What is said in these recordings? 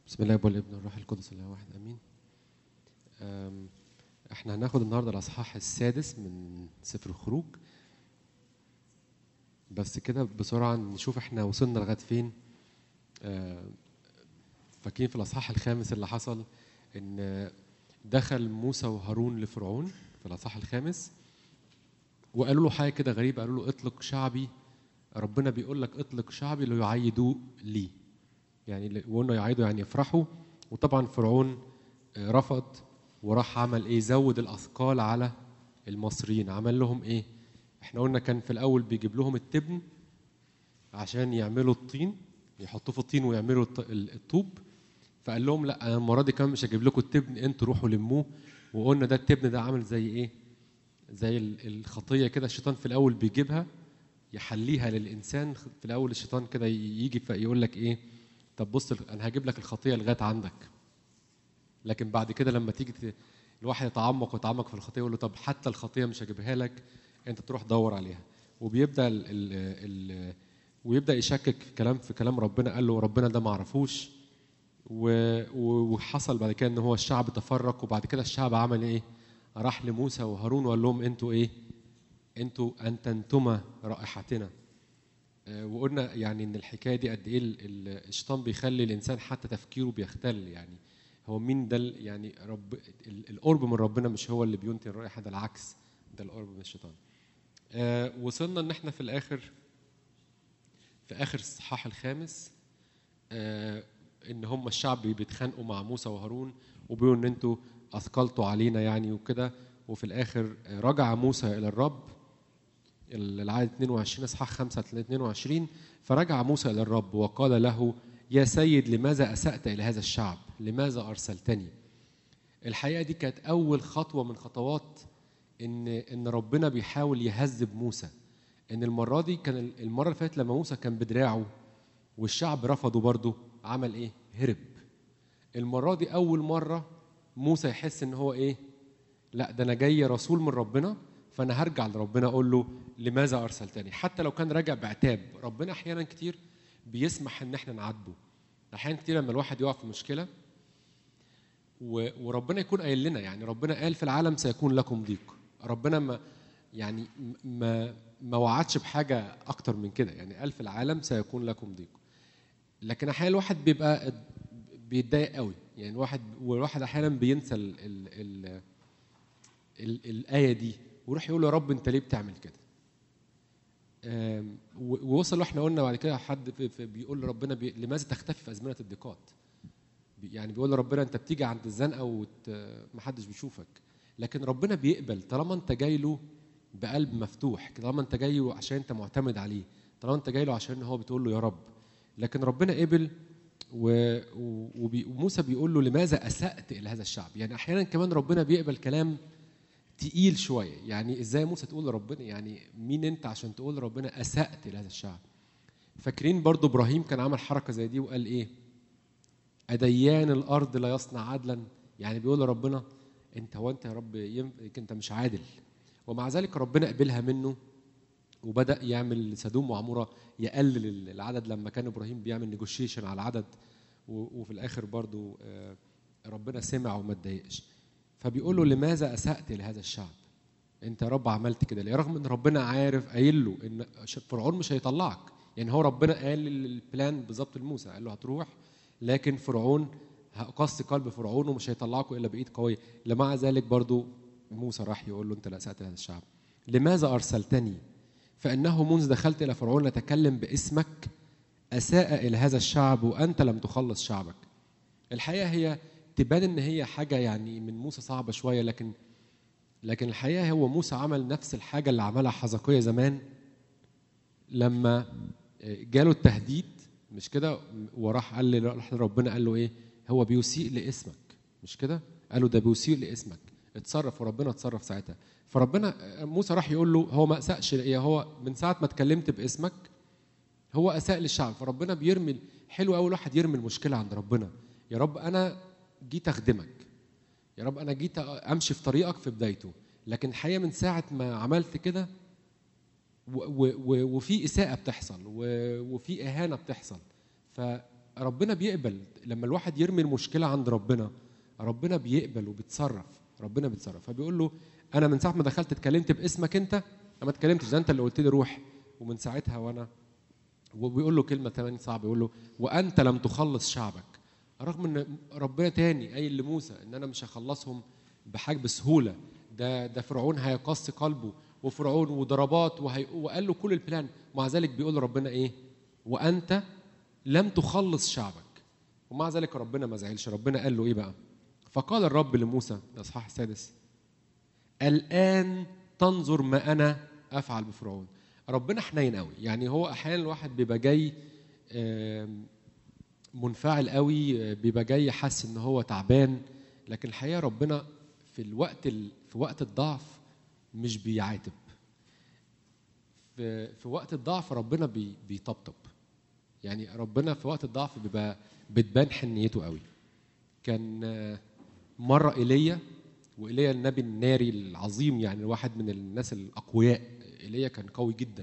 بسم الله والابن والروح القدس الله واحد امين أم، احنا هناخد النهارده الاصحاح السادس من سفر الخروج بس كده بسرعه نشوف احنا وصلنا لغايه فين أه، فاكرين في الاصحاح الخامس اللي حصل ان دخل موسى وهارون لفرعون في الاصحاح الخامس وقالوا له حاجه كده غريبه قالوا له اطلق شعبي ربنا بيقول لك اطلق شعبي ليعيدوا لي يعني وقلنا يعيدوا يعني يفرحوا وطبعا فرعون آه، رفض وراح عمل ايه زود الاثقال على المصريين عمل لهم ايه احنا قلنا كان في الاول بيجيب لهم التبن عشان يعملوا الطين يحطوه في الطين ويعملوا الط- ال- الطوب فقال لهم لا انا المره دي كمان مش هجيب لكم التبن انتوا روحوا لموه وقلنا ده التبن ده عامل زي ايه زي ال- الخطيه كده الشيطان في الاول بيجيبها يحليها للانسان في الاول الشيطان كده يجي يقول لك ايه طب بص انا هجيب لك الخطيه لغايه عندك لكن بعد كده لما تيجي ت- الواحد يتعمق ويتعمق في الخطيه يقول له طب حتى الخطيه مش هجيبها لك انت تروح دور عليها وبيبدا ال ال ال ويبدا يشكك في كلام في كلام ربنا قال له ربنا ده ما اعرفوش و- و- وحصل بعد كده ان هو الشعب تفرق وبعد كده الشعب عمل ايه؟ راح لموسى وهارون وقال لهم انتوا ايه؟ انتوا انتنتما رائحتنا آه، وقلنا يعني ان الحكايه دي قد ايه ال- ال- الشيطان بيخلي الانسان حتى تفكيره بيختل يعني هو مين ده ال- يعني رب ال- القرب من ربنا مش هو اللي بينتن الرائحه ده العكس ده القرب من الشيطان آه، وصلنا ان احنا في الاخر في اخر الصحاح الخامس آه، ان هم الشعب بيتخانقوا مع موسى وهارون وبيقولوا ان انتوا اثقلتوا علينا يعني وكده وفي الاخر آه، رجع موسى الى الرب العدد 22 اصحاح 5 22 فرجع موسى الى الرب وقال له يا سيد لماذا اسات الى هذا الشعب؟ لماذا ارسلتني؟ الحقيقه دي كانت اول خطوه من خطوات ان ان ربنا بيحاول يهذب موسى ان المره دي كان المره اللي فاتت لما موسى كان بدراعه والشعب رفضه برضه عمل ايه؟ هرب المره دي اول مره موسى يحس ان هو ايه؟ لا ده انا جاي رسول من ربنا فانا هرجع لربنا اقول له لماذا ارسلتني حتى لو كان راجع بعتاب ربنا احيانا كتير بيسمح ان احنا نعاتبه احيانا كتير لما الواحد يقع في مشكله و- وربنا يكون قايل لنا يعني ربنا قال في العالم سيكون لكم ضيق ربنا ما يعني م- ما ما وعدش بحاجه اكتر من كده يعني قال في العالم سيكون لكم ضيق لكن احيانا الواحد بيبقى بيتضايق قوي يعني الواحد والواحد احيانا بينسى ال ال ال ال الآية دي ويروح يقول يا رب أنت ليه بتعمل كده؟ آم، و- ووصل احنا قلنا بعد كده حد في في بيقول لربنا بي لماذا تختفي في أزمنة الضيقات؟ بي- يعني بيقول لربنا أنت بتيجي عند الزنقة ومحدش بيشوفك لكن ربنا بيقبل طالما أنت جاي له بقلب مفتوح طالما أنت جاي له عشان أنت معتمد عليه طالما أنت جاي له عشان هو بتقول له يا رب لكن ربنا قبل و... و... وبي... وموسى بيقول له لماذا أسأت إلى هذا الشعب يعني أحيانا كمان ربنا بيقبل كلام تقيل شويه يعني ازاي موسى تقول لربنا يعني مين انت عشان تقول لربنا اسات لهذا الشعب فاكرين برضو ابراهيم كان عمل حركه زي دي وقال ايه اديان الارض لا يصنع عدلا يعني بيقول لربنا انت هو انت يا رب يم... انت مش عادل ومع ذلك ربنا قبلها منه وبدا يعمل سدوم وعموره يقلل العدد لما كان ابراهيم بيعمل نيجوشيشن على العدد و... وفي الاخر برضو آه، ربنا سمع وما اتضايقش فبيقول له لماذا اسات لهذا الشعب؟ انت يا رب عملت كده ليه؟ رغم ان ربنا عارف قايل له ان ش- فرعون مش هيطلعك، يعني هو ربنا قال البلان بالظبط لموسى قال له هتروح لكن فرعون هقص قلب فرعون ومش هيطلعكم الا بايد قويه، لمع ذلك برضو موسى راح يقول له انت لا اسات لهذا الشعب. لماذا ارسلتني؟ فانه منذ دخلت الى فرعون نتكلم باسمك اساء الى هذا الشعب وانت لم تخلص شعبك. الحقيقه هي تبان ان هي حاجه يعني من موسى صعبه شويه لكن لكن الحقيقه هو موسى عمل نفس الحاجه اللي عملها حزقية زمان لما جاله التهديد مش كده وراح قال لي راح ربنا قال له ايه هو بيسيء لاسمك مش كده قال له ده بيسيء لاسمك اتصرف وربنا اتصرف ساعتها فربنا موسى راح يقول له هو ما اساءش إيه هو من ساعه ما اتكلمت باسمك هو اساء للشعب فربنا بيرمي حلو قوي الواحد يرمي المشكله عند ربنا يا رب انا جيت اخدمك يا رب انا جيت امشي في طريقك في بدايته لكن الحقيقه من ساعه ما عملت كده و- و- و- وفي اساءه بتحصل و- وفي اهانه بتحصل ف فربنا بيقبل لما الواحد يرمي المشكله عند ربنا ربنا بيقبل وبيتصرف ربنا بيتصرف فبيقول له انا من ساعه ما دخلت اتكلمت باسمك انت أنا ما اتكلمتش ده انت اللي قلت لي روح ومن ساعتها وانا وبيقول له كلمه كمان صعبه بيقول له وانت لم تخلص شعبك رغم ان ربنا تاني قايل لموسى ان انا مش هخلصهم بحاجه بسهوله ده ده فرعون هيقص قلبه وفرعون وضربات وهي وقال له كل البلان مع ذلك بيقول ربنا ايه وانت لم تخلص شعبك ومع ذلك ربنا ما زعلش ربنا قال له ايه بقى فقال الرب لموسى الاصحاح السادس الان تنظر ما انا افعل بفرعون ربنا حنين قوي يعني هو احيانا الواحد بيبقى جاي آم، منفعل قوي آه، بيبقى جاي حاسس ان هو تعبان لكن الحقيقه ربنا في الوقت ال... في وقت الضعف مش بيعاتب في في وقت الضعف ربنا بي... بيطبطب يعني ربنا في وقت الضعف بيبقى بتبان حنيته قوي كان آه، مره ايليا وايليا النبي الناري العظيم يعني واحد من الناس الاقوياء ايليا كان قوي جدا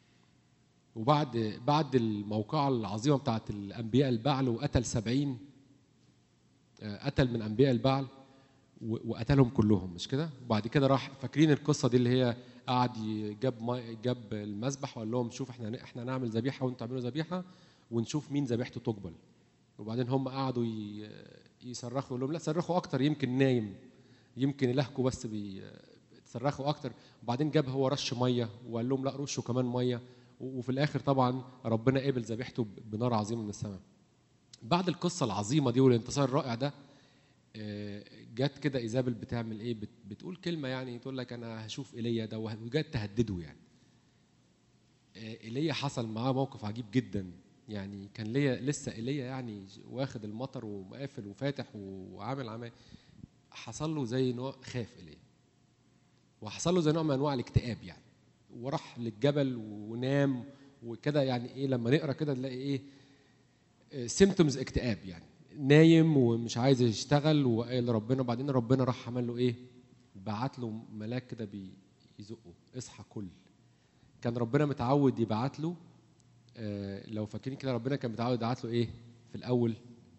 وبعد بعد الموقعة العظيمة بتاعت الأنبياء البعل وقتل سبعين آه، قتل من أنبياء البعل و- وقتلهم كلهم مش كده؟ وبعد كده راح فاكرين القصة دي اللي هي قعد ي- جاب مي- جاب المذبح وقال لهم شوف احنا احنا نعمل ذبيحة وانتوا تعملوا ذبيحة ونشوف مين ذبيحته تقبل. وبعدين هم قعدوا ي- يصرخوا يقول لهم لا صرخوا أكتر يمكن نايم يمكن إلهكم بس بي تصرخوا اكتر وبعدين جاب هو رش ميه وقال لهم لا رشوا كمان ميه و- وفي الاخر طبعا ربنا قبل ذبيحته ب- بنار عظيمه من السماء بعد القصه العظيمه دي والانتصار الرائع ده آه، جت كده ايزابل بتعمل ايه بت- بتقول كلمه يعني تقول لك انا هشوف ايليا ده وه- وجت تهدده يعني آه، ايليا حصل معاه موقف عجيب جدا يعني كان ليا لسه ايليا يعني واخد المطر ومقافل وفاتح وعامل عمال حصل له زي نوع خاف ايليا وحصل له زي نوع من انواع الاكتئاب يعني وراح للجبل ونام وكده يعني ايه لما نقرا كده نلاقي ايه سيمتومز اكتئاب يعني نايم ومش عايز يشتغل وقال لربنا وبعدين ربنا راح عمل له ايه بعت له ملاك كده بيزقه اصحى كل كان ربنا متعود يبعت له آه، لو فاكرين كده ربنا كان متعود يبعت له ايه في الاول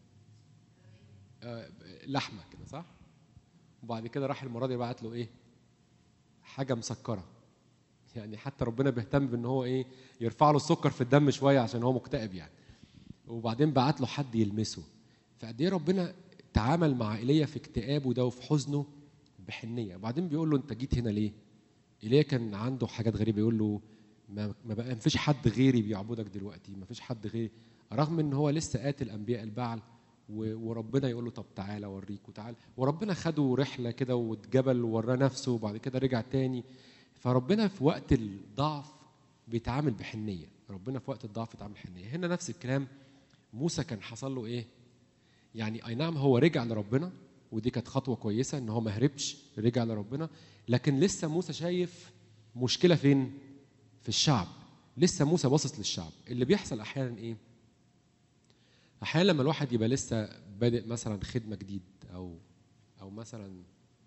آه، لحمه كده صح وبعد كده راح المره دي بعت له ايه حاجه مسكره يعني حتى ربنا بيهتم بان هو ايه يرفع له السكر في الدم شويه عشان هو مكتئب يعني وبعدين بعت له حد يلمسه فقد ايه ربنا تعامل مع ايليا في اكتئابه ده وفي حزنه بحنيه وبعدين بيقول له انت جيت هنا ليه ايليا كان عنده حاجات غريبه يقول له ما ما بقى مفيش حد غيري بيعبدك دلوقتي مفيش حد غيري رغم ان هو لسه قاتل انبياء البعل و- وربنا يقول له طب تعالى اوريك وتعالى وربنا خده رحله كده واتجبل ووراه نفسه وبعد كده رجع تاني فربنا في وقت الضعف بيتعامل بحنيه ربنا في وقت الضعف بيتعامل بحنيه هنا نفس الكلام موسى كان حصل له ايه يعني اي نعم هو رجع لربنا ودي كانت خطوه كويسه ان هو ما هربش رجع لربنا لكن لسه موسى شايف مشكله فين في الشعب لسه موسى باصص للشعب اللي بيحصل احيانا ايه احيانا لما الواحد يبقى لسه بادئ مثلا خدمه جديد او او مثلا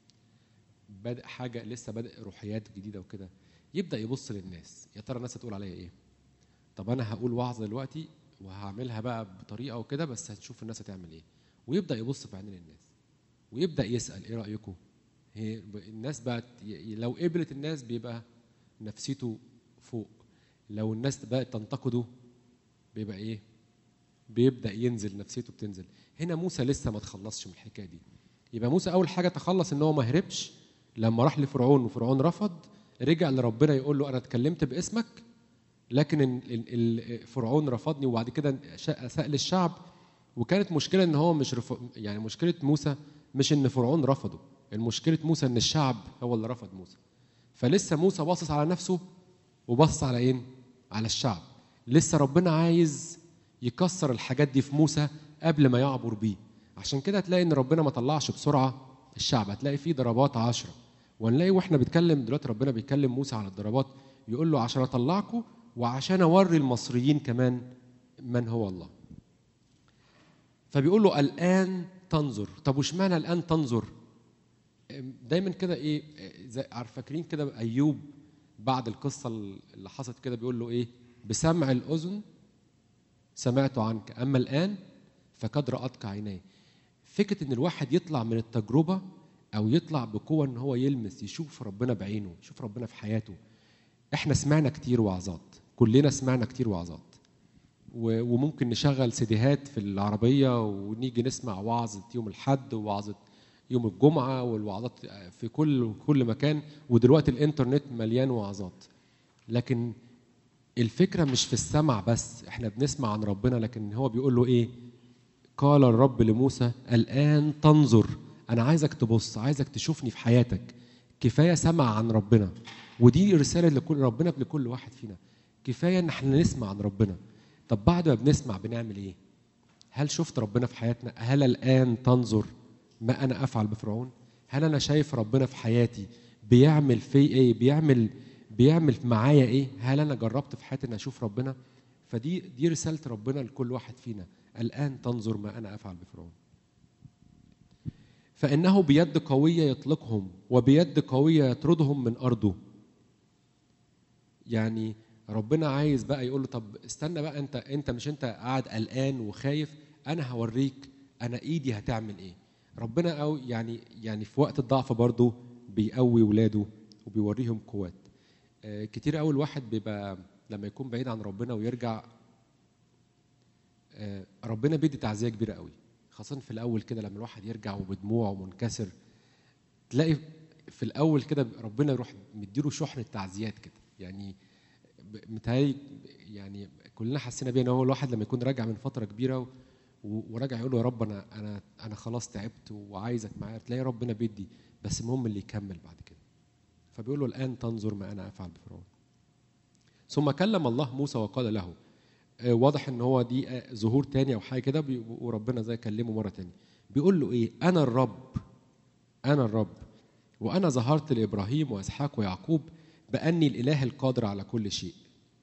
بادئ حاجه لسه بادئ روحيات جديده وكده يبدا يبص للناس يا ترى الناس هتقول عليا ايه طب انا هقول وعظه دلوقتي وهعملها بقى بطريقه وكده بس هنشوف الناس هتعمل ايه ويبدا يبص في عينين الناس ويبدا يسال ايه رايكم هي ب- الناس بقت ي- لو قبلت الناس بيبقى نفسيته فوق لو الناس بقت تنتقده بيبقى ايه بيبدا ينزل نفسيته بتنزل هنا موسى لسه ما تخلصش من الحكايه دي يبقى موسى اول حاجه تخلص ان هو ما هربش لما راح لفرعون وفرعون رفض رجع لربنا يقول له انا اتكلمت باسمك لكن ال- ال- ال- فرعون رفضني وبعد كده شا- سأل الشعب وكانت مشكلة ان هو مش رف... يعني مشكلة موسى مش ان فرعون رفضه المشكلة موسى ان الشعب هو اللي رفض موسى فلسه موسى باصص على نفسه وباصص على ايه على الشعب لسه ربنا عايز يكسر الحاجات دي في موسى قبل ما يعبر بيه عشان كده هتلاقي ان ربنا ما طلعش بسرعة الشعب هتلاقي فيه ضربات عشرة ونلاقي واحنا بنتكلم دلوقتي ربنا بيتكلم موسى على الضربات يقول له عشان اطلعكم وعشان اوري المصريين كمان من هو الله فبيقول له الان تنظر طب واشمعنى الان تنظر دايما كده ايه زي عارف فاكرين كده ايوب بعد القصه اللي حصلت كده بيقول له ايه بسمع الاذن سمعت عنك اما الان فقد رأتك عيناي فكره ان الواحد يطلع من التجربه او يطلع بقوه ان هو يلمس يشوف ربنا بعينه يشوف ربنا في حياته احنا سمعنا كتير وعظات كلنا سمعنا كتير وعظات و- وممكن نشغل سيديهات في العربيه ونيجي نسمع وعظه يوم الحد ووعظه يوم الجمعه والوعظات في كل كل مكان ودلوقتي الانترنت مليان وعظات لكن الفكره مش في السمع بس احنا بنسمع عن ربنا لكن هو بيقول له ايه قال الرب لموسى الان تنظر انا عايزك تبص عايزك تشوفني في حياتك كفايه سمع عن ربنا ودي رساله لكل ربنا لكل واحد فينا كفايه ان احنا نسمع عن ربنا طب بعد ما بنسمع بنعمل ايه هل شفت ربنا في حياتنا هل الان تنظر ما انا افعل بفرعون هل انا شايف ربنا في حياتي بيعمل في ايه بيعمل بيعمل معايا ايه هل انا جربت في حياتي ان اشوف ربنا فدي دي رساله ربنا لكل واحد فينا الان تنظر ما انا افعل بفرعون فانه بيد قويه يطلقهم وبيد قويه يطردهم من ارضه يعني ربنا عايز بقى يقول له طب استنى بقى انت انت مش انت قاعد قلقان وخايف انا هوريك انا ايدي هتعمل ايه ربنا او يعني يعني في وقت الضعف برضه بيقوي ولاده وبيوريهم قوات آه، كتير قوي الواحد بيبقى لما يكون بعيد عن ربنا ويرجع آه، ربنا بيدي تعزيه كبيره قوي خاصه في الاول كده لما الواحد يرجع وبدموع ومنكسر تلاقي في الاول كده ربنا يروح مديله شحنه تعزيات كده يعني ب- متهيألي يعني كلنا حسينا بيها ان هو الواحد لما يكون راجع من فتره كبيره و- و- وراجع يقول له يا رب انا انا انا خلاص تعبت وعايزك معايا تلاقي ربنا بيدي بس المهم اللي يكمل بعد كده فبيقول له الان تنظر ما انا افعل بفرعون ثم كلم الله موسى وقال له آه، واضح ان هو دي آه، ظهور تاني او حاجه كده بي- وربنا زي كلمه مره تانية بيقول له ايه انا الرب انا الرب وانا ظهرت لابراهيم واسحاق ويعقوب باني الاله القادر على كل شيء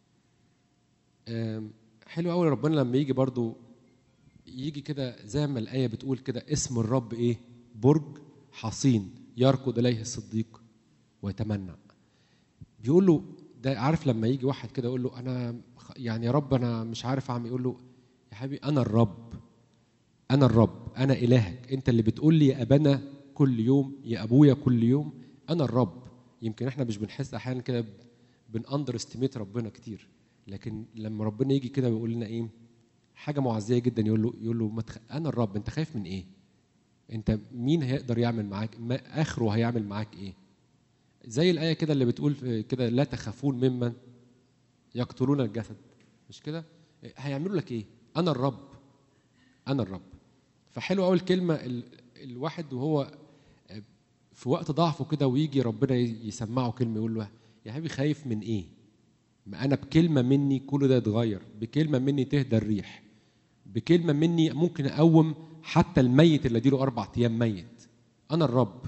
آم، حلو قوي ربنا لما يجي برضو يجي كده زي ما الايه بتقول كده اسم الرب ايه برج حصين يركض اليه الصديق ويتمنع بيقول له ده عارف لما يجي واحد كده يقول له انا خ- يعني يا رب انا مش عارف اعمل يقول له يا حبيبي انا الرب انا الرب انا الهك انت اللي بتقول لي يا ابانا كل يوم يا ابويا كل يوم انا الرب يمكن احنا مش بنحس احيانا كده بنأندر استيميت ربنا كتير لكن لما ربنا يجي كده ويقول لنا ايه حاجه معزيه جدا يقول له يقول له ما تخ... انا الرب انت خايف من ايه انت مين هيقدر يعمل معاك ما اخره هيعمل معاك ايه زي الايه كده اللي بتقول في- كده لا تخافون ممن يقتلون الجسد مش كده هيعملوا لك ايه انا الرب انا الرب فحلو قوي الكلمه ال... الواحد وهو في وقت ضعفه كده ويجي ربنا يسمعه كلمه يقول له يا حبيبي خايف من ايه ما انا بكلمه مني كل ده يتغير بكلمه مني تهدى الريح بكلمه مني ممكن اقوم حتى الميت اللي اديله اربع ايام ميت انا الرب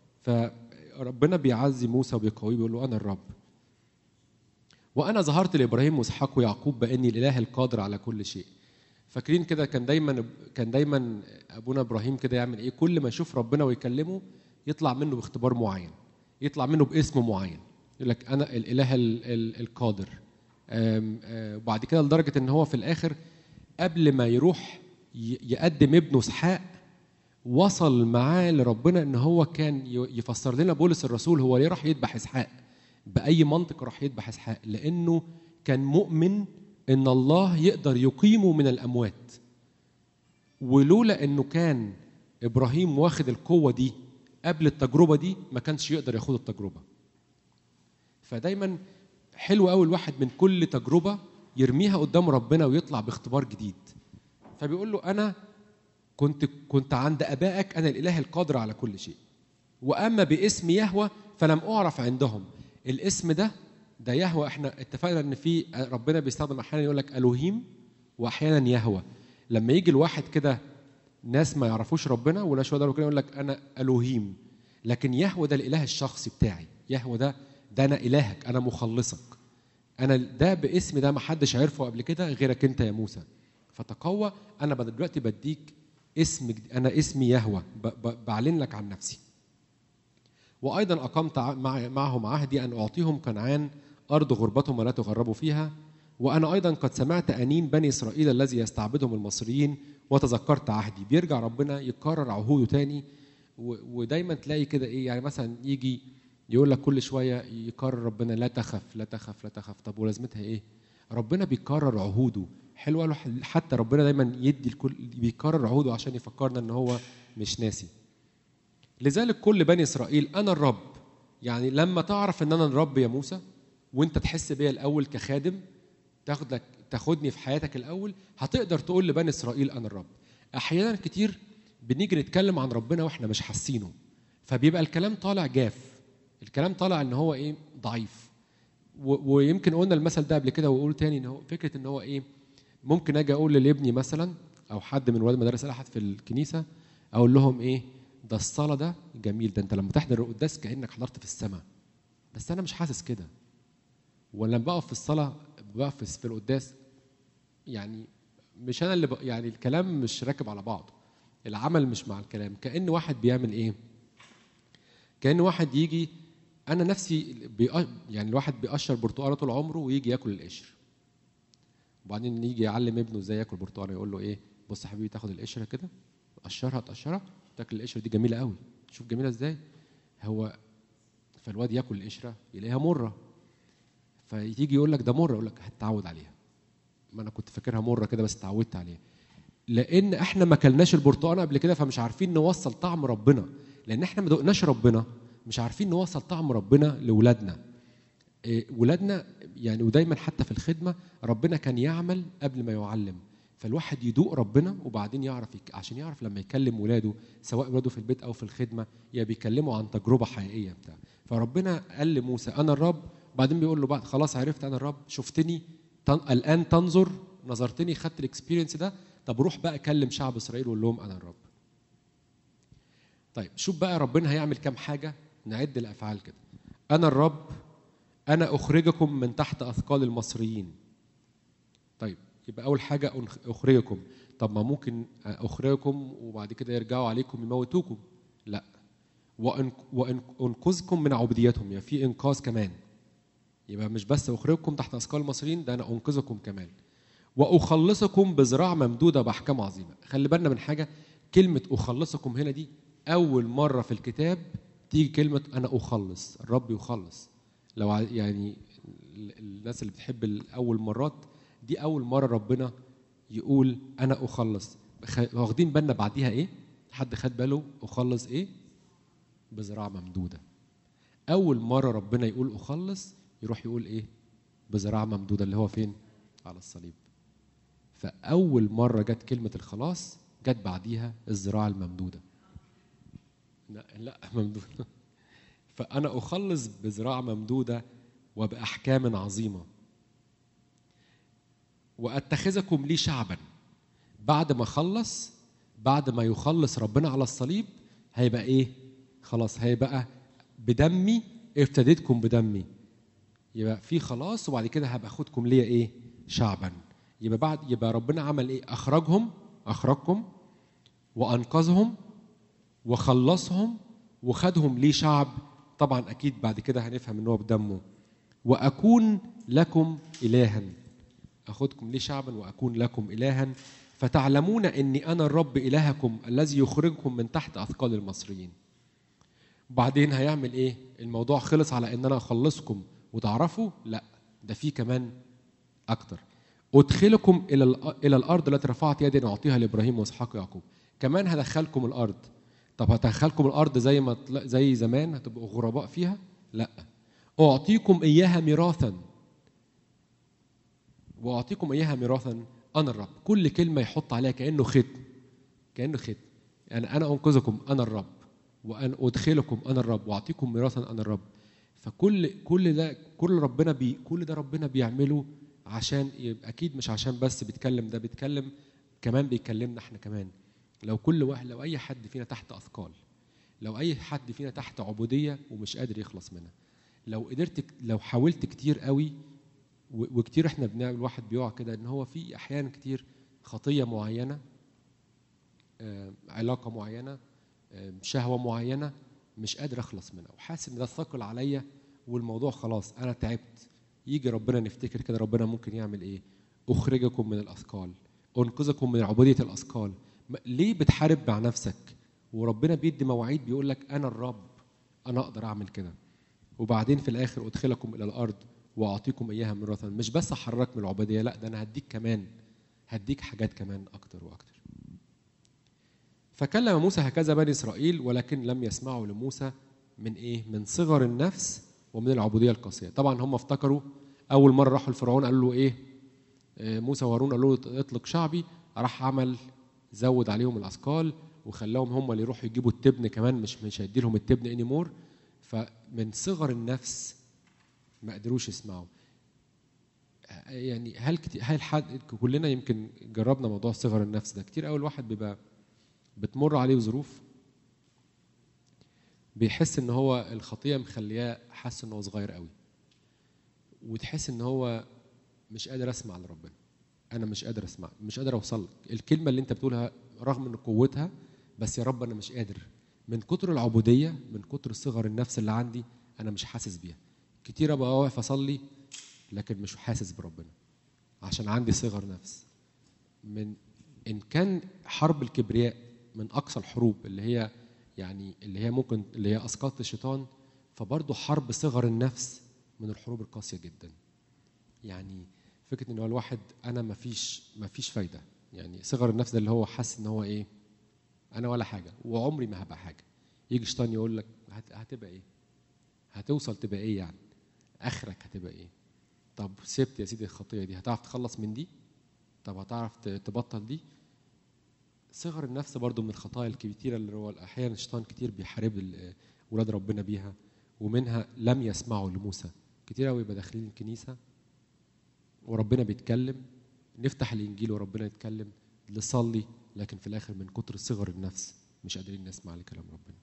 فربنا بيعزي موسى وبيقويه بيقول له انا الرب وانا ظهرت لابراهيم واسحاق ويعقوب باني الاله القادر على كل شيء فاكرين كده كان دايما كان دايما ابونا ابراهيم كده يعمل ايه كل ما يشوف ربنا ويكلمه يطلع منه باختبار معين يطلع منه باسم معين يقول لك انا الاله ال- ال- القادر آم، آه، وبعد كده لدرجه ان هو في الاخر قبل ما يروح ي- يقدم ابنه اسحاق وصل معاه لربنا ان هو كان ي- يفسر لنا بولس الرسول هو ليه راح يذبح اسحاق باي منطق راح يذبح اسحاق لانه كان مؤمن ان الله يقدر يقيمه من الاموات ولولا انه كان ابراهيم واخد القوه دي قبل التجربه دي ما كانش يقدر ياخد التجربه فدايما حلو قوي الواحد من كل تجربه يرميها قدام ربنا ويطلع باختبار جديد فبيقول له انا كنت كنت عند ابائك انا الاله القادر على كل شيء واما باسم يهوى فلم اعرف عندهم الاسم ده ده يهوى احنا اتفقنا ان في ربنا بيستخدم احيانا يقول لك الوهيم واحيانا يهوى لما يجي الواحد كده ناس ما يعرفوش ربنا ولا شويه يقدروا كده يقول لك انا الوهيم لكن يهوى ده الاله الشخصي بتاعي يهوى ده ده انا الهك انا مخلصك انا ده باسم ده ما حدش عرفه قبل كده غيرك انت يا موسى فتقوى انا بد- دلوقتي بديك اسم جديد انا اسمي يهوى ب- ب- بعلن لك عن نفسي وايضا اقمت ع- مع- معهم عهدي ان اعطيهم كنعان ارض غربتهم ولا تغربوا فيها وانا ايضا قد سمعت انين بني اسرائيل الذي يستعبدهم المصريين وتذكرت عهدي بيرجع ربنا يكرر عهوده تاني و- ودايما تلاقي كده ايه يعني مثلا يجي يقول لك كل شويه يكرر ربنا لا تخف لا تخف لا تخف طب ولازمتها ايه ربنا بيكرر عهوده حلو قالوا حتى ربنا دايما يدي الكل بيكرر عهوده عشان يفكرنا ان هو مش ناسي لذلك كل بني اسرائيل انا الرب يعني لما تعرف ان انا الرب يا موسى وانت تحس بيا الاول كخادم تاخدك تاخدني في حياتك الاول هتقدر تقول لبني اسرائيل انا الرب احيانا كتير بنيجي نتكلم عن ربنا واحنا مش حاسينه فبيبقى الكلام طالع جاف الكلام طالع ان هو ايه ضعيف و- ويمكن قلنا المثل ده قبل كده واقول تاني ان هو فكره ان هو ايه ممكن اجي اقول لابني مثلا او حد من ولاد مدارس الاحد في الكنيسه اقول لهم ايه ده الصلاه ده جميل ده انت لما تحضر القداس كانك حضرت في السماء بس انا مش حاسس كده ولما بقف في الصلاه بقف في- في القداس يعني مش انا اللي ب... يعني الكلام مش راكب على بعضه العمل مش مع الكلام كان واحد بيعمل ايه كان واحد يجي انا نفسي بيق... يعني الواحد بيقشر برتقاله طول عمره ويجي ياكل القشر وبعدين يجي يعلم ابنه ازاي ياكل برتقاله يقول له ايه بص يا حبيبي تاخد القشره كده تقشرها تقشرها تاكل القشره دي جميله قوي شوف جميله ازاي هو فالواد ياكل القشره يلاقيها مره فيجي يقول لك ده مره يقول لك هتتعود عليها ما انا كنت فاكرها مره كده بس اتعودت عليها لان احنا ما كلناش البرتقال قبل كده فمش عارفين نوصل طعم ربنا لان احنا ما دقناش ربنا مش عارفين نوصل طعم ربنا لاولادنا إيه، ولادنا يعني ودايما حتى في الخدمه ربنا كان يعمل قبل ما يعلم فالواحد يدوق ربنا وبعدين يعرف يك... عشان يعرف لما يكلم ولاده سواء ولاده في البيت او في الخدمه يا بيكلموا عن تجربه حقيقيه بتاع فربنا قال لموسى انا الرب بعدين بيقول له بعد خلاص عرفت انا الرب شفتني تن... الان تنظر نظرتني خدت الاكسبيرينس ده طب روح بقى كلم شعب اسرائيل وقول لهم انا الرب طيب شوف بقى ربنا هيعمل كام حاجه نعد الافعال كده انا الرب انا اخرجكم من تحت اثقال المصريين طيب يبقى اول حاجه أنخ- اخرجكم طب ما ممكن اخرجكم وبعد كده يرجعوا عليكم يموتوكم لا وأن وانقذكم من عبوديتهم يعني في انقاذ كمان يبقى مش بس اخرجكم تحت اثقال المصريين ده انا انقذكم كمان واخلصكم بذراع ممدوده باحكام عظيمه خلي بالنا من حاجه كلمه اخلصكم هنا دي اول مره في الكتاب تيجي كلمه انا اخلص الرب يخلص لو ع- يعني ال- الناس اللي بتحب الاول مرات دي اول مره ربنا يقول انا اخلص خ- واخدين بالنا بعديها ايه حد خد باله اخلص ايه بذراع ممدوده اول مره ربنا يقول اخلص يروح يقول ايه بذراع ممدوده اللي هو فين على الصليب فاول مره جت كلمه الخلاص جت بعديها الذراع الممدوده لا لا ممدوده فانا اخلص بذراع ممدوده وباحكام عظيمه واتخذكم لي شعبا بعد ما خلص بعد ما يخلص ربنا على الصليب هيبقى ايه خلاص هيبقى بدمي افتديتكم بدمي يبقى في خلاص وبعد كده هبقى اخدكم ليا ايه شعبا يبقى بعد يبقى ربنا عمل ايه اخرجهم اخرجكم وانقذهم وخلصهم وخدهم ليه شعب طبعا اكيد بعد كده هنفهم ان هو بدمه واكون لكم الها اخذكم ليه شعبا واكون لكم الها فتعلمون اني انا الرب الهكم الذي يخرجكم من تحت اثقال المصريين بعدين هيعمل ايه الموضوع خلص على ان انا اخلصكم وتعرفوا لا ده في كمان اكتر ادخلكم الى الأ- الى الارض التي رفعت يدي ان اعطيها لابراهيم واسحاق ويعقوب كمان هدخلكم الارض طب هدخلكم الارض زي ما طل- زي زمان هتبقوا غرباء فيها لا اعطيكم اياها ميراثا واعطيكم اياها ميراثا انا الرب كل كلمه يحط عليها كانه ختم كانه ختم يعني انا انقذكم انا الرب وان ادخلكم انا الرب واعطيكم ميراثا انا الرب فكل كل ده كل ربنا بي كل ده ربنا بيعمله عشان يبقى اكيد مش عشان بس بيتكلم ده بيتكلم كمان بيكلمنا احنا كمان لو كل واحد لو اي حد فينا تحت اثقال لو اي حد فينا تحت عبوديه ومش قادر يخلص منها لو قدرت لو حاولت كتير قوي و- وكتير احنا بنعمل واحد بيقع كده ان هو في احيان كتير خطيه معينه آه، علاقه معينه آه، شهوه معينه مش قادر اخلص منها وحاسس ان ده ثقل عليا والموضوع خلاص انا تعبت يجي ربنا نفتكر كده ربنا ممكن يعمل ايه اخرجكم من الاثقال انقذكم من عبوديه الاثقال م- ليه بتحارب مع نفسك وربنا بيدي مواعيد بيقول لك انا الرب انا اقدر اعمل كده وبعدين في الاخر ادخلكم الى الارض واعطيكم اياها مرة مش بس احررك من العبوديه لا ده انا هديك كمان هديك حاجات كمان اكتر واكتر فكلم موسى هكذا بني اسرائيل ولكن لم يسمعوا لموسى من ايه من صغر النفس ومن العبوديه القاسيه طبعا هم افتكروا اول مره راحوا لفرعون قالوا له ايه آه، موسى وهارون قالوا له اطلق شعبي راح عمل زود عليهم الاثقال وخلاهم هم اللي يروحوا يجيبوا التبن كمان مش مش هيدي لهم التبن اني مور فمن صغر النفس ما قدروش يسمعوا آه، يعني هل كتير هل حد كلنا يمكن جربنا موضوع صغر النفس ده كتير قوي الواحد بيبقى بتمر عليه ظروف بيحس ان هو الخطيه مخلياه حاسس ان هو صغير قوي وتحس ان هو مش قادر اسمع لربنا انا مش قادر اسمع مش قادر اوصل لك الكلمه اللي انت بتقولها رغم ان قوتها بس يا رب انا مش قادر من كتر العبوديه من كتر صغر النفس اللي عندي انا مش حاسس بيها كتير ابقى واقف اصلي لكن مش حاسس بربنا عشان عندي صغر نفس من ان كان حرب الكبرياء من اقصى الحروب اللي هي يعني اللي هي ممكن اللي هي اسقاط الشيطان فبرضه حرب صغر النفس من الحروب القاسيه جدا يعني فكره ان هو الواحد انا ما فيش ما فيش فايده يعني صغر النفس ده اللي هو حاسس ان هو ايه انا ولا حاجه وعمري ما هبقى حاجه يجي الشيطان يقول لك هت- هتبقى ايه هتوصل تبقى ايه يعني اخرك هتبقى ايه طب سبت يا سيدي الخطيه دي هتعرف تخلص من دي طب هتعرف ت- تبطل دي صغر النفس برضو من الخطايا الكتيرة اللي هو احيانا الشيطان كتير بيحارب ال- ولاد ربنا بيها ومنها لم يسمعوا لموسى كتير قوي يبقى داخلين الكنيسه وربنا بيتكلم نفتح الانجيل وربنا يتكلم نصلي لكن في الاخر من كتر صغر النفس مش قادرين نسمع لكلام ربنا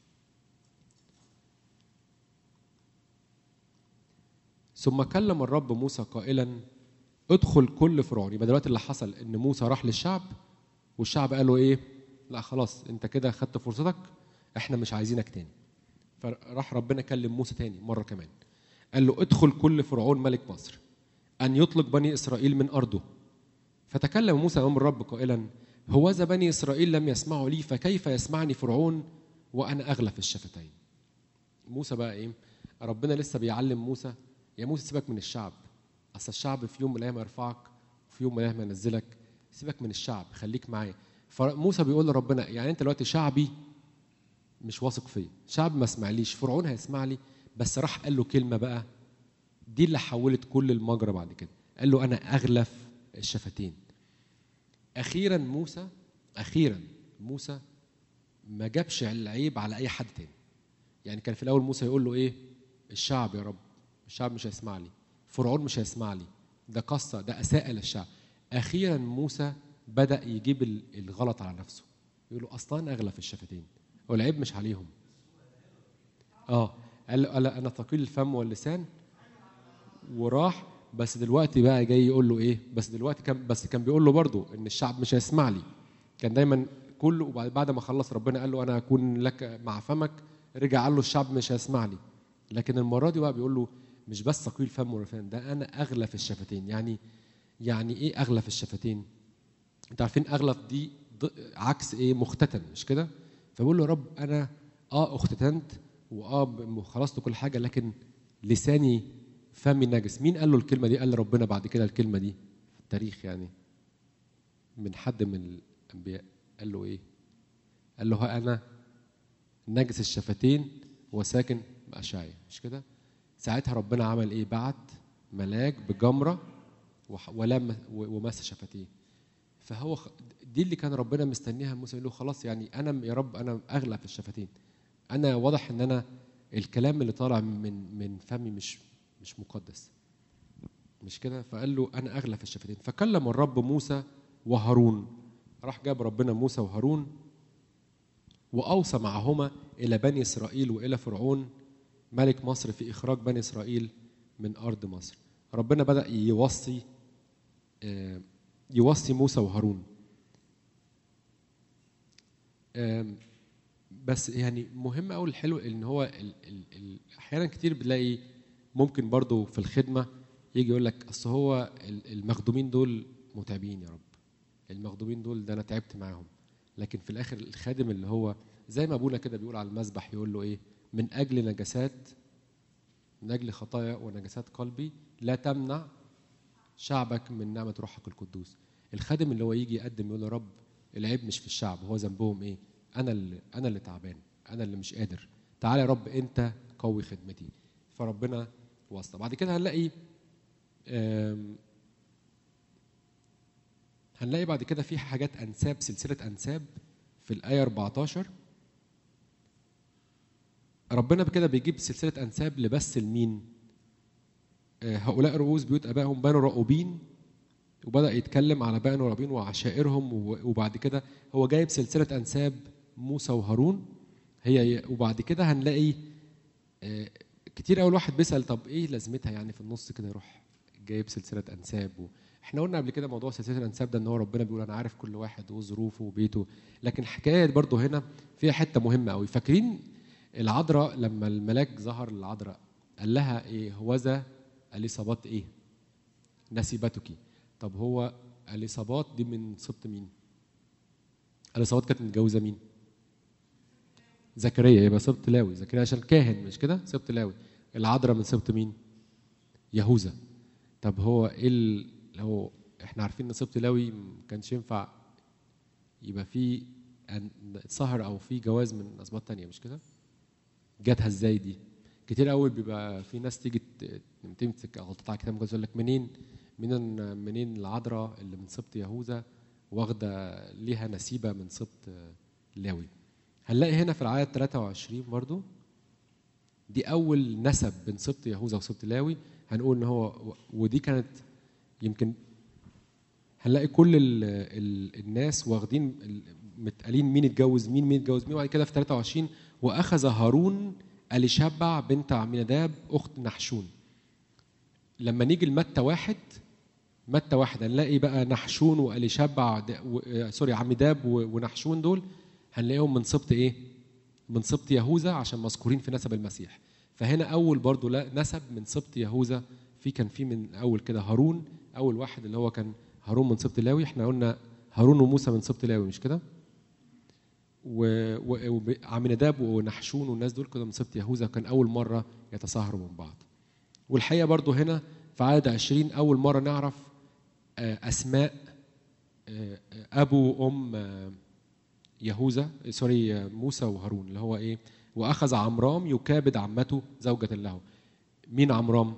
ثم كلم الرب موسى قائلا ادخل كل فرعون يبقى دلوقتي اللي حصل ان موسى راح للشعب والشعب قالوا ايه لا خلاص انت كده خدت فرصتك احنا مش عايزينك تاني فراح ربنا كلم موسى تاني مره كمان قال له ادخل كل فرعون ملك مصر ان يطلق بني اسرائيل من ارضه فتكلم موسى امام الرب قائلا هوذا بني اسرائيل لم يسمعوا لي فكيف يسمعني فرعون وانا اغلف الشفتين موسى بقى ايه ربنا لسه بيعلم موسى يا موسى سيبك من الشعب اصل الشعب في يوم من الايام هيرفعك وفي يوم من الايام هينزلك سيبك من الشعب خليك معايا فموسى بيقول لربنا يعني انت دلوقتي شعبي مش واثق فيا شعب ما سمعليش فرعون هيسمع لي بس راح قال له كلمه بقى دي اللي حولت كل المجرى بعد كده قال له انا اغلف الشفتين اخيرا موسى اخيرا موسى ما جابش العيب على اي حد تاني يعني كان في الاول موسى يقول له ايه الشعب يا رب الشعب مش هيسمع لي فرعون مش هيسمع لي ده قصه ده اساء للشعب اخيرا موسى بدا يجيب ال- الغلط على نفسه يقول له اصلا أنا اغلف الشفتين والعيب مش عليهم اه قال له قال له انا ثقيل الفم واللسان وراح بس دلوقتي بقى جاي يقول له ايه بس دلوقتي كان بس كان بيقول له برضه ان الشعب مش هيسمع لي كان دايما كله وبعد بعد ما خلص ربنا قال له انا اكون لك مع فمك رجع قال له الشعب مش هيسمع لي لكن المره دي بقى بيقول له مش بس ثقيل الفم واللسان ده انا اغلف الشفتين يعني يعني ايه اغلف الشفتين انتوا عارفين اغلف دي ض- عكس ايه مختتن مش كده فبقول له يا رب انا اه اختتنت واه ب- خلصت كل حاجه لكن لساني فمي نجس مين قال له الكلمه دي قال ربنا بعد كده الكلمه دي في التاريخ يعني من حد من الانبياء قال له ايه قال له ها انا نجس الشفتين وساكن بأشعيا مش كده ساعتها ربنا عمل ايه بعت ملاك بجمره وح- ولم ومس شفتيه فهو خ- دي اللي كان ربنا مستنيها موسى يقول له خلاص يعني انا يا رب انا اغلى في الشفتين انا واضح ان انا الكلام اللي طالع من من فمي مش مش مقدس مش كده فقال له انا اغلى في الشفتين فكلم الرب موسى وهارون راح جاب ربنا موسى وهارون واوصى معهما الى بني اسرائيل والى فرعون ملك مصر في اخراج بني اسرائيل من ارض مصر ربنا بدا يوصي آه، يوصي موسى وهارون آم، بس يعني مهم قوي الحلو ان هو ال ال ال احيانا كتير بنلاقي ممكن برضو في الخدمه يجي يقول لك اصل هو ال- المخدومين دول متعبين يا رب المخدومين دول ده انا تعبت معاهم لكن في الاخر الخادم اللي هو زي ما ابونا كده بيقول على المذبح يقول له ايه من اجل نجاسات من اجل خطايا ونجاسات قلبي لا تمنع شعبك من نعمه روحك القدوس الخادم اللي هو يجي يقدم يقول يا رب العيب مش في الشعب هو ذنبهم ايه انا اللي انا اللي تعبان انا اللي مش قادر تعالى يا رب انت قوي خدمتي فربنا واسطه بعد كده هنلاقي آم، هنلاقي بعد كده في حاجات انساب سلسله انساب في الايه 14 ربنا بكده بيجيب سلسله انساب لبس المين آه، هؤلاء رؤوس بيوت ابائهم بنو رؤوبين وبدا يتكلم على بنو رؤوبين وعشائرهم و- وبعد كده هو جايب سلسله انساب موسى وهارون هي وبعد كده هنلاقي آه، كتير قوي الواحد بيسال طب ايه لازمتها يعني في النص كده يروح جايب سلسله انساب و... احنا قلنا قبل كده موضوع سلسله الانساب ده ان هو ربنا بيقول انا عارف كل واحد وظروفه وبيته لكن حكايه برضه هنا فيها حته مهمه قوي فاكرين العذراء لما الملاك ظهر للعذراء قال لها ايه هوذا اليصابات ايه نسيبتك طب هو اليصابات دي من سبط مين اليصابات كانت متجوزه مين زكريا يبقى سبط لاوي زكريا عشان كاهن مش كده سبط لاوي العذراء من سبط مين يهوذا طب هو ايه ال- هو احنا عارفين ان سبط لاوي ما كانش ينفع يبقى في أن- سهر او في جواز من اسباط تانية مش كده جاتها ازاي دي كتير قوي بيبقى في ناس تيجي ت- تمسك غلطات على الكتاب المقدس يقول لك منين منين منين العذراء اللي من سبط يهوذا واخده ليها نسيبه من سبط لاوي هنلاقي هنا في العدد 23 برضو دي اول نسب بين سبط يهوذا وسبط لاوي هنقول ان هو ودي كانت يمكن هنلاقي كل ال ال الناس واخدين ال- متقالين مين اتجوز مين مين اتجوز مين وبعد كده في 23 واخذ هارون اليشبع بنت عميناداب اخت نحشون لما نيجي لمتى واحد متى واحد هنلاقي بقى نحشون واليشبع د- و- آه، سوري عميداب و- ونحشون دول هنلاقيهم من سبط ايه؟ من سبط يهوذا عشان مذكورين في نسب المسيح فهنا اول برضو لا نسب من سبط يهوذا في كان في من اول كده هارون اول واحد اللي هو كان هارون من سبط لاوي احنا قلنا هارون وموسى من سبط لاوي مش كده وعميناداب ونحشون والناس دول كانوا من سبط يهوذا كان اول مره يتصاهروا من بعض والحقيقه برضو هنا في عدد 20 اول مره نعرف آه، اسماء آه، آه، ابو وام آه، يهوذا سوري آه، موسى وهارون اللي هو ايه واخذ عمرام يكابد عمته زوجة له مين عمرام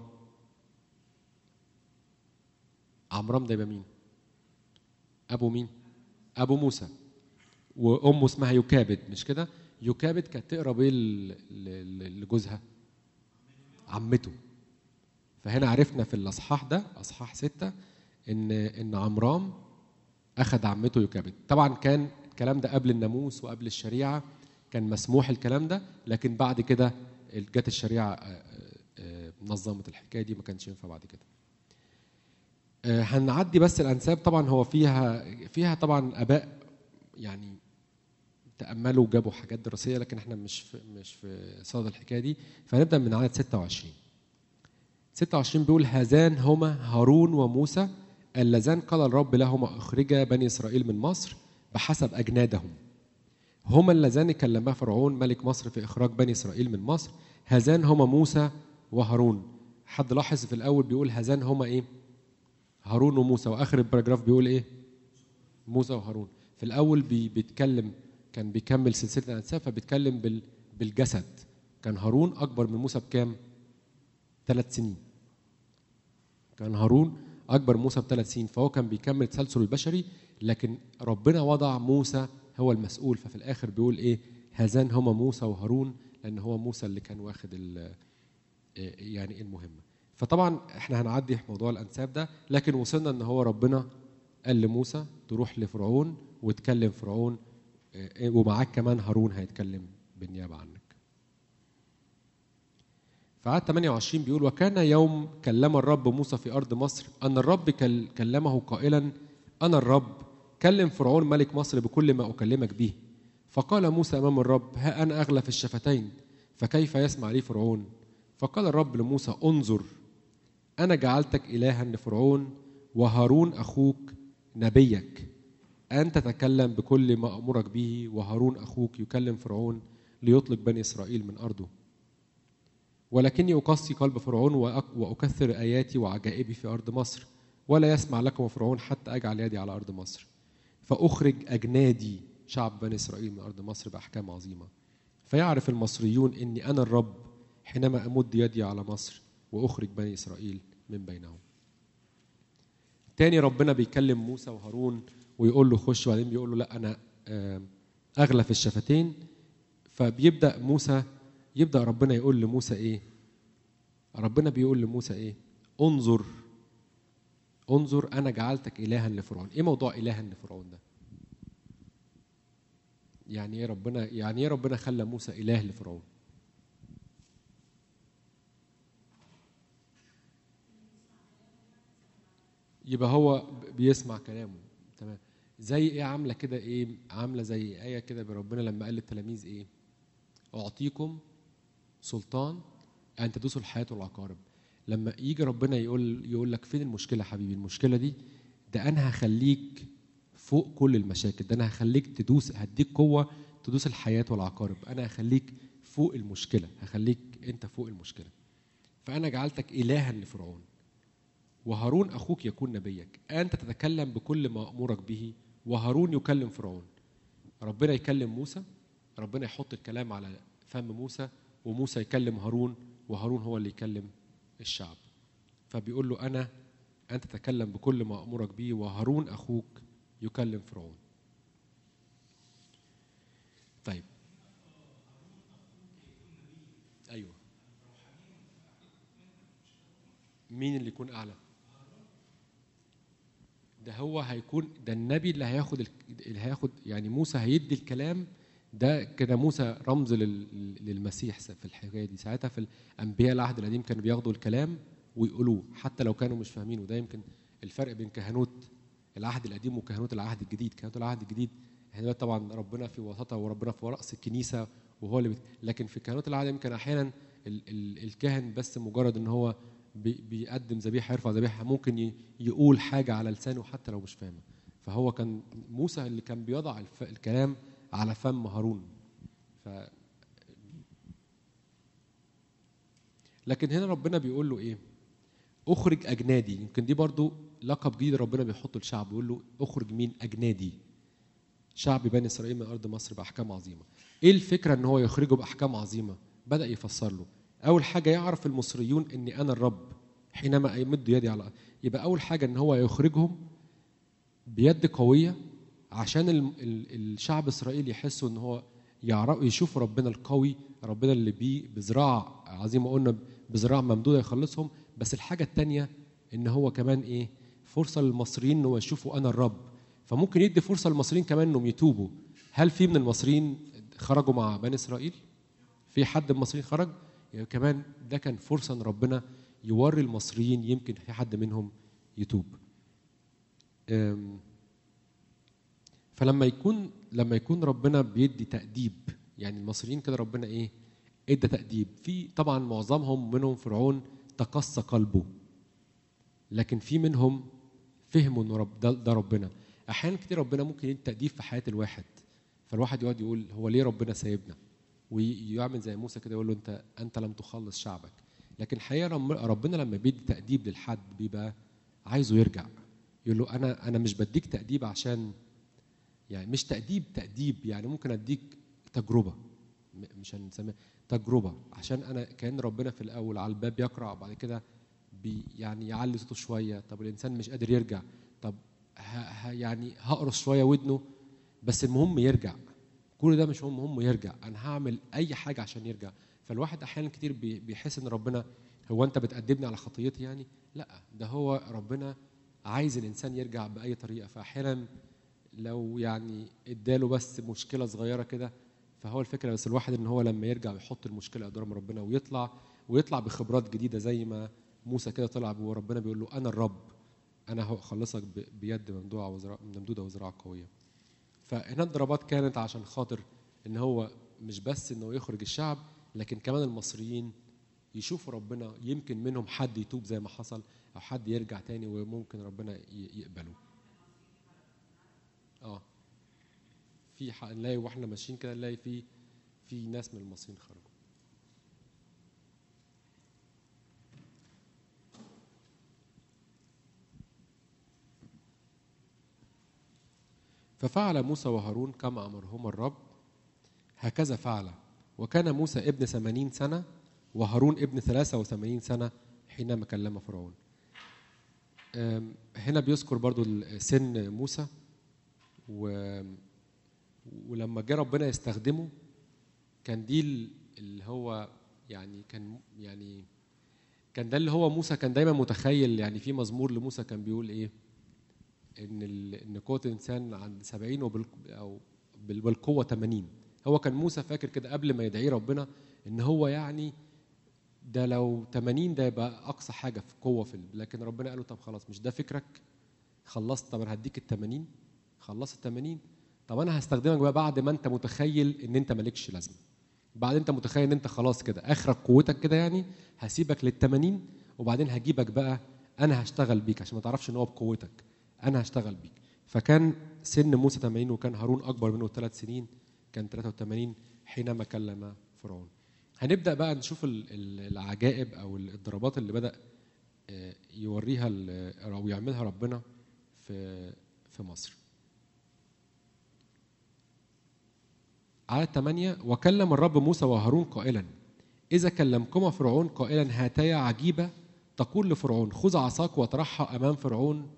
عمرام ده يبقى مين ابو مين ابو موسى وامه اسمها يكابد مش كده يكابد كانت تقرب ايه ل- ل- لجوزها عمته فهنا عرفنا في الاصحاح ده اصحاح ستة ان ان عمرام اخذ عمته يكابد طبعا كان الكلام ده قبل الناموس وقبل الشريعه كان مسموح الكلام ده لكن بعد كده جت الشريعه آه، آه، آه، نظمت الحكايه دي ما كانش ينفع بعد كده آه، هنعدي بس الانساب طبعا هو فيها فيها طبعا اباء يعني تاملوا وجابوا حاجات دراسيه لكن احنا مش في مش في صدد الحكايه دي فنبدا من عدد 26 26 بيقول هذان هما هارون وموسى اللذان قال الرب لهما اخرجا بني اسرائيل من مصر بحسب اجنادهم هما اللذان كلما فرعون ملك مصر في اخراج بني اسرائيل من مصر هذان هما موسى وهارون حد لاحظ في الاول بيقول هذان هما ايه هارون وموسى واخر الباراجراف بيقول ايه موسى وهارون في الاول بي بيتكلم كان بيكمل سلسله الانساب فبيتكلم بال بالجسد كان هارون اكبر من موسى بكام ثلاث سنين كان هارون اكبر موسى بثلاث سنين فهو كان بيكمل التسلسل البشري لكن ربنا وضع موسى هو المسؤول ففي الاخر بيقول ايه هذان هما موسى وهارون لان هو موسى اللي كان واخد ال- إيه يعني المهمه فطبعا احنا هنعدي في موضوع الانساب ده لكن وصلنا ان هو ربنا قال لموسى تروح لفرعون وتكلم فرعون إيه، ومعاك كمان هارون هيتكلم بالنيابه عنك فعدد 28 بيقول وكان يوم كلم الرب موسى في أرض مصر أن الرب كل- كلمه قائلا أنا الرب كلم فرعون ملك مصر بكل ما أكلمك به فقال موسى أمام الرب ها أنا أغلى في الشفتين فكيف يسمع لي فرعون فقال الرب لموسى انظر انا جعلتك الها لفرعون وهارون اخوك نبيك ان تتكلم بكل ما امرك به وهارون اخوك يكلم فرعون ليطلق بني اسرائيل من ارضه ولكني اقسي قلب فرعون وأك- واكثر اياتي وعجائبي في ارض مصر ولا يسمع لكم فرعون حتى اجعل يدي على ارض مصر فاخرج اجنادي شعب بني اسرائيل من ارض مصر باحكام عظيمه فيعرف المصريون اني انا الرب حينما امد يدي على مصر واخرج بني اسرائيل من بينهم تاني ربنا بيكلم موسى وهارون ويقول له خش وبعدين بيقول له لا انا آه، اغلى في الشفتين فبيبدا موسى يبدا ربنا يقول لموسى ايه ربنا بيقول لموسى ايه انظر انظر انا جعلتك الها لفرعون ايه موضوع الها لفرعون ده يعني ايه ربنا يعني ايه ربنا خلى موسى اله لفرعون يبقى هو بيسمع كلامه تمام زي ايه عامله كده ايه عامله زي ايه كده بربنا لما قال للتلاميذ ايه اعطيكم سلطان ان تدوسوا الحياه والعقارب لما يجي ربنا يقول يقول لك فين المشكله يا حبيبي المشكله دي ده انا هخليك فوق كل المشاكل ده انا هخليك تدوس هديك قوه تدوس الحياه والعقارب انا هخليك فوق المشكله هخليك انت فوق المشكله فانا جعلتك الها لفرعون وهارون اخوك يكون نبيك انت تتكلم بكل ما امرك به وهارون يكلم فرعون ربنا يكلم موسى ربنا يحط الكلام على فم موسى وموسى يكلم هارون وهارون هو اللي يكلم الشعب فبيقول له انا انت تتكلم بكل ما امرك به وهارون اخوك يكلم فرعون طيب ايوه مين اللي يكون اعلى ده هو هيكون ده النبي اللي هياخد ال- اللي هياخد يعني موسى هيدي الكلام ده كده موسى رمز لل- للمسيح في الحكايه دي ساعتها في الانبياء العهد القديم كانوا بياخدوا الكلام ويقولوه حتى لو كانوا مش فاهمينه ده يمكن الفرق بين كهنوت العهد القديم وكهنوت العهد الجديد كهنوت العهد الجديد احنا دلوقتي طبعا ربنا في وسطها وربنا في راس الكنيسه وهو اللي بت... لكن في كهنوت العهد يمكن احيانا ال... ال... الكاهن بس مجرد ان هو بي... بيقدم ذبيحه يرفع ذبيحه ممكن ي... يقول حاجه على لسانه حتى لو مش فاهمه فهو كان موسى اللي كان بيضع الف... الكلام على فم هارون ف لكن هنا ربنا بيقول له ايه اخرج اجنادي يمكن دي برضو لقب جديد ربنا بيحطه للشعب بيقول له اخرج مين اجنادي شعب بني اسرائيل من ارض مصر باحكام عظيمه ايه الفكره ان هو يخرجه باحكام عظيمه بدا يفسر له اول حاجه يعرف المصريون اني انا الرب حينما يمد يدي على يبقى اول حاجه ان هو يخرجهم بيد قويه عشان ال- ال- الشعب اسرائيل يحسوا ان هو يعرفوا يشوفوا ربنا القوي ربنا اللي بيه بذراع عظيمه قلنا بذراع ممدوده يخلصهم بس الحاجه الثانيه ان هو كمان ايه فرصه للمصريين ان هو يشوفوا انا الرب فممكن يدي فرصه للمصريين كمان انهم يتوبوا هل في من المصريين خرجوا مع بني اسرائيل في حد من المصريين خرج يعني كمان ده كان فرصه ان ربنا يوري المصريين يمكن في حد منهم يتوب أم، فلما يكون لما يكون ربنا بيدي تأديب يعني المصريين كده ربنا ايه ادى تأديب في طبعا معظمهم منهم فرعون تقصى قلبه لكن في منهم فهموا ان رب ده, ده ربنا احيانا كتير ربنا ممكن يدي تأديب في حياة الواحد فالواحد يقعد يقول هو ليه ربنا سايبنا ويعمل زي موسى كده يقول له انت انت لم تخلص شعبك لكن الحقيقه رب- ربنا لما بيدي تأديب للحد بيبقى عايزه يرجع يقول له انا انا مش بديك تأديب عشان يعني مش تأديب تأديب يعني ممكن اديك تجربه م- مش هنسميها تجربه عشان انا كان ربنا في الاول على الباب يقرع بعد كده بي يعني يعلي صوته شويه طب الانسان مش قادر يرجع طب ه ه يعني هقرص شويه ودنه بس المهم يرجع كل ده مش مهم هم يرجع انا هعمل اي حاجه عشان يرجع فالواحد احيانا كتير بي- بيحس ان ربنا هو انت بتأدبني على خطيتي يعني لا ده هو ربنا عايز الانسان يرجع باي طريقه فاحيانا لو يعني اداله بس مشكله صغيره كده فهو الفكره بس الواحد ان هو لما يرجع ويحط المشكله قدام ربنا ويطلع ويطلع بخبرات جديده زي ما موسى كده طلع وربنا بيقول له انا الرب انا هخلصك ب- بيد ممدوده وذراع ممدوده وذراع قويه فهنا الضربات كانت عشان خاطر ان هو مش بس انه يخرج الشعب لكن كمان المصريين يشوفوا ربنا يمكن منهم حد يتوب زي ما حصل او حد يرجع تاني وممكن ربنا ي- يقبله اه في ح- نلاقي واحنا ماشيين كده نلاقي في في ناس من المصريين خرجوا ففعل موسى وهارون كما أمرهما الرب هكذا فعل وكان موسى ابن ثمانين سنة وهارون ابن ثلاثة وثمانين سنة حينما كلم فرعون أم، هنا بيذكر برضو ال- سن موسى و ولما جه ربنا يستخدمه كان دي ال- اللي هو يعني كان يعني كان ده اللي هو موسى كان دايما متخيل يعني في مزمور لموسى كان بيقول ايه ان ال- ان قوه الانسان عند 70 وبال او بال- بالقوه 80 هو كان موسى فاكر كده قبل ما يدعيه ربنا ان هو يعني ده لو 80 ده يبقى اقصى حاجه في قوه في ال- لكن ربنا قال له طب خلاص مش ده فكرك خلصت طب انا هديك ال 80 خلصت ال 80 طب انا هستخدمك بقى بعد ما انت متخيل ان انت مالكش لازمه بعد انت متخيل ان انت خلاص كده اخرك قوتك كده يعني هسيبك لل 80 وبعدين هجيبك بقى انا هشتغل بيك عشان ما تعرفش ان هو بقوتك انا هشتغل بيك فكان سن موسى 80 وكان هارون اكبر منه ثلاث سنين كان 83 حينما كلم فرعون هنبدا بقى نشوف ال- ال- العجائب او الضربات اللي بدا آه، يوريها ال- او يعملها ربنا في في مصر على الثمانية وكلم الرب موسى وهارون قائلا إذا كلمكما فرعون قائلا هاتيا عجيبة تقول لفرعون خذ عصاك واطرحها أمام فرعون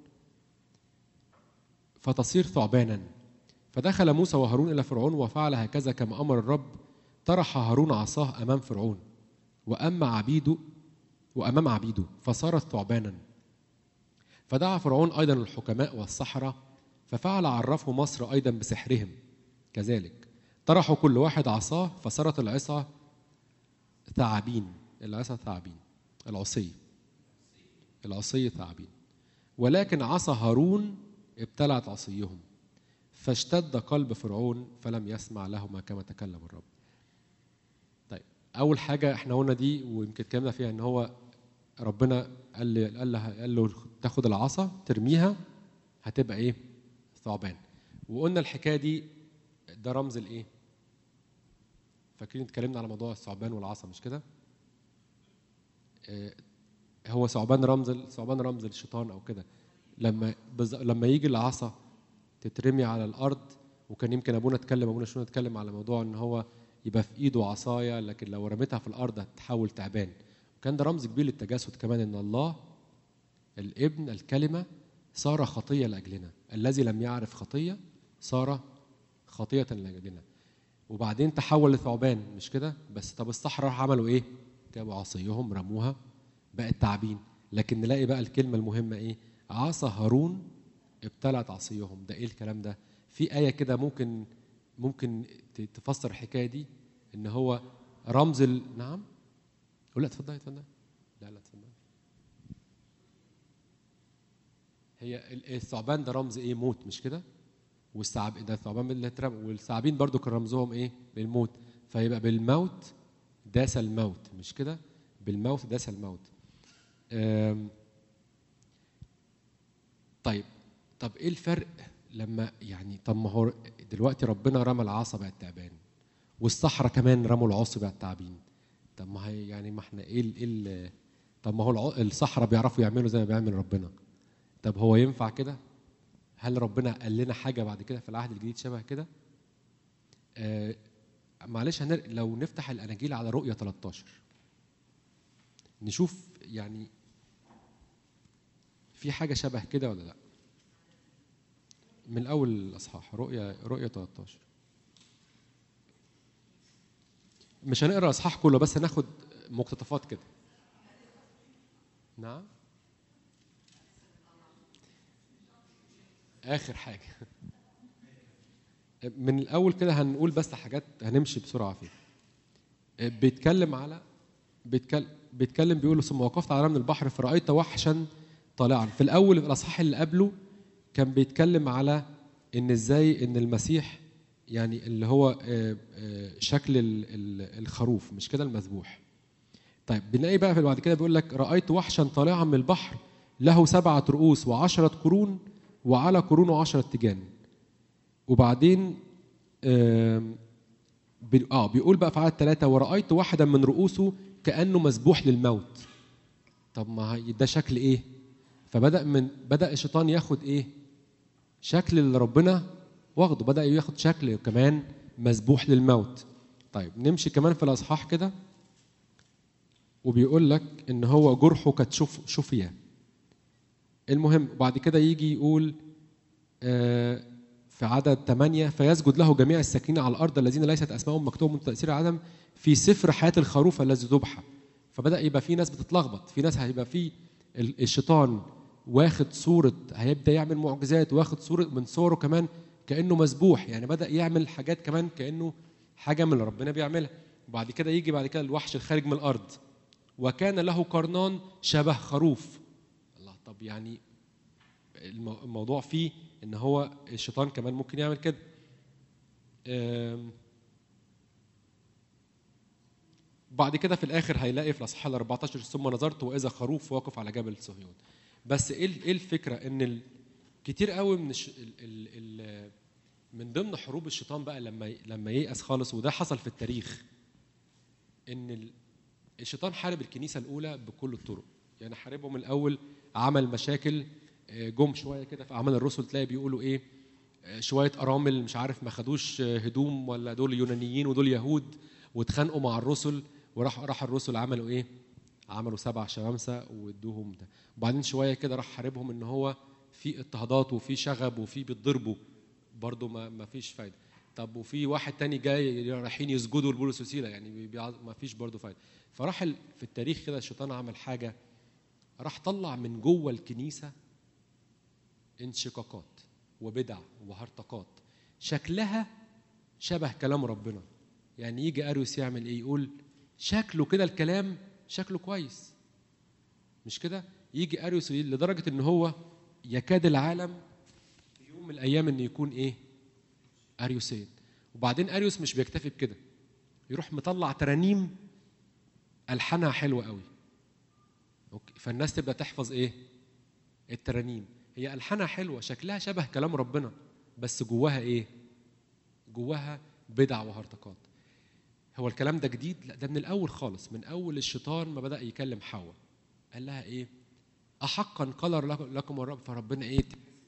فتصير ثعبانا فدخل موسى وهارون إلى فرعون وفعل هكذا كما أمر الرب طرح هارون عصاه أمام فرعون وأما عبيده وأمام عبيده فصارت ثعبانا فدعا فرعون أيضا الحكماء والسحرة ففعل عرفه مصر أيضا بسحرهم كذلك طرحوا كل واحد عصاه فصارت العصا ثعابين العصا ثعابين العصي العصي ثعابين ولكن عصا هارون ابتلعت عصيهم فاشتد قلب فرعون فلم يسمع لهما كما تكلم الرب طيب اول حاجه احنا قلنا دي ويمكن اتكلمنا فيها ان هو ربنا قال لي قال له قال له تاخد العصا ترميها هتبقى ايه ثعبان وقلنا الحكايه دي ده رمز الايه فاكرين اتكلمنا على موضوع الثعبان والعصا مش كده آه، هو ثعبان رمز ثعبان رمز الشيطان او كده لما بز... لما يجي العصا تترمي على الارض وكان يمكن ابونا اتكلم ابونا شنو اتكلم على موضوع ان هو يبقى في ايده عصايه لكن لو رميتها في الارض هتتحول تعبان وكان ده رمز كبير للتجسد كمان ان الله الابن الكلمه صار خطيه لاجلنا الذي لم يعرف خطيه صار خطيه لاجلنا وبعدين تحول لثعبان مش كده بس طب الصحراء راح عملوا ايه جابوا عصيهم رموها بقت تعبين لكن نلاقي بقى الكلمه المهمه ايه عصا هارون ابتلعت عصيهم ده ايه الكلام ده في ايه كده ممكن ممكن ت- تفسر الحكايه دي ان هو رمز ال... نعم لا اتفضلي اتفضلي لا لا اتفضلي هي ال- الثعبان ده رمز ايه موت مش كده والثعب ده الثعبان اللي اترمى والثعابين برضو كان رمزهم ايه بالموت فيبقى بالموت داس الموت مش كده بالموت داس الموت أم، طيب طب ايه الفرق لما يعني طب ما هو دلوقتي ربنا رمى العصا بقت تعبان والصحراء كمان رموا العصا بقت تعبين طب ما هي يعني ما احنا ايه ال- ايه ال- طب ما هو الع- الصحراء بيعرفوا يعملوا زي ما بيعمل ربنا طب هو ينفع كده هل ربنا قال لنا حاجه بعد كده في العهد الجديد شبه كده آه معلش هنر... لو نفتح الاناجيل على رؤيه 13 نشوف يعني في حاجه شبه كده ولا لا من اول الاصحاح رؤيه رؤيه 13 مش هنقرا الاصحاح كله بس هناخد مقتطفات كده نعم اخر حاجه من الاول كده هنقول بس حاجات هنمشي بسرعه فيها بيتكلم على بيتكلم بيتكلم بيقول ثم وقفت على من البحر فرأيت وحشا طالعا في الاول في الاصحاح اللي قبله كان بيتكلم على ان ازاي ان المسيح يعني اللي هو آه، آه، شكل ال- ال- الخروف مش كده المذبوح طيب بنلاقي بقى في بعد كده بيقول لك رايت وحشا طالعا من البحر له سبعه رؤوس وعشره قرون وعلى قرونه عشره تيجان وبعدين آم، بي- اه بيقول بقى في عدد ثلاثة ورأيت واحدا من رؤوسه كأنه مسبوح للموت طب ما هي- ده شكل ايه فبدأ من بدأ الشيطان ياخد ايه شكل اللي ربنا واخده بدأ ياخد شكل كمان مسبوح للموت طيب نمشي كمان في الأصحاح كده وبيقول لك ان هو جرحه قد شف شفيه المهم بعد كده يجي يقول آه، في عدد ثمانية فيسجد له جميع الساكنين على الأرض الذين ليست أسمائهم مكتوبة من تأثير عدم في سفر حياة الخروف الذي ذبح فبدأ يبقى في ناس بتتلخبط في ناس هيبقى في ال- الشيطان واخد صورة هيبدأ يعمل معجزات واخد صورة من صوره كمان كأنه مسبوح يعني بدأ يعمل حاجات كمان كأنه حاجة من اللي ربنا بيعملها وبعد كده يجي بعد كده الوحش الخارج من الأرض وكان له قرنان شبه خروف الله طب يعني المو- الموضوع فيه ان هو الشيطان كمان ممكن يعمل كده آم، بعد كده في الاخر هيلاقي في الاصحاح ال 14 ثم نظرت واذا خروف واقف على جبل صهيون بس ايه ال- ايه الفكره ان ال- كتير قوي من الش... ال... ال... ال... من ضمن حروب الشيطان بقى لما ي- لما ييأس خالص وده حصل في التاريخ ان ال... الشيطان حارب الكنيسه الاولى بكل الطرق يعني حاربهم الاول عمل مشاكل آه، جم شويه كده في اعمال الرسل تلاقي بيقولوا ايه آه، شويه ارامل مش عارف ما خدوش آه، هدوم ولا دول يونانيين ودول يهود واتخانقوا مع الرسل وراح راح الرسل عملوا ايه عملوا سبع شمامسه وادوهم ده وبعدين شويه كده راح حاربهم ان هو في اضطهادات وفي شغب وفي بيتضربوا برضه ما ما فيش فايده طب وفي واحد تاني جاي رايحين يسجدوا لبولس وسيله يعني بيعظ- ما فيش برضه فايده فراح ال- في التاريخ كده الشيطان عمل حاجه راح طلع من جوه الكنيسه انشقاقات وبدع وهرطقات شكلها شبه كلام ربنا يعني يجي اريوس يعمل ايه يقول شكله كده الكلام شكله كويس مش كده يجي اريوس يقول لدرجه ان هو يكاد العالم في يوم من الايام ان يكون ايه اريوسين وبعدين اريوس مش بيكتفي بكده يروح مطلع ترانيم الحانها حلوه قوي أوكي. فالناس تبدا تحفظ ايه الترانيم هي الحانها حلوه شكلها شبه كلام ربنا بس جواها ايه جواها بدع وهرطقات هو الكلام ده جديد لا ده من الاول خالص من اول الشيطان ما بدا يكلم حواء قال لها ايه احقا قال لك- لكم الرب فربنا ايه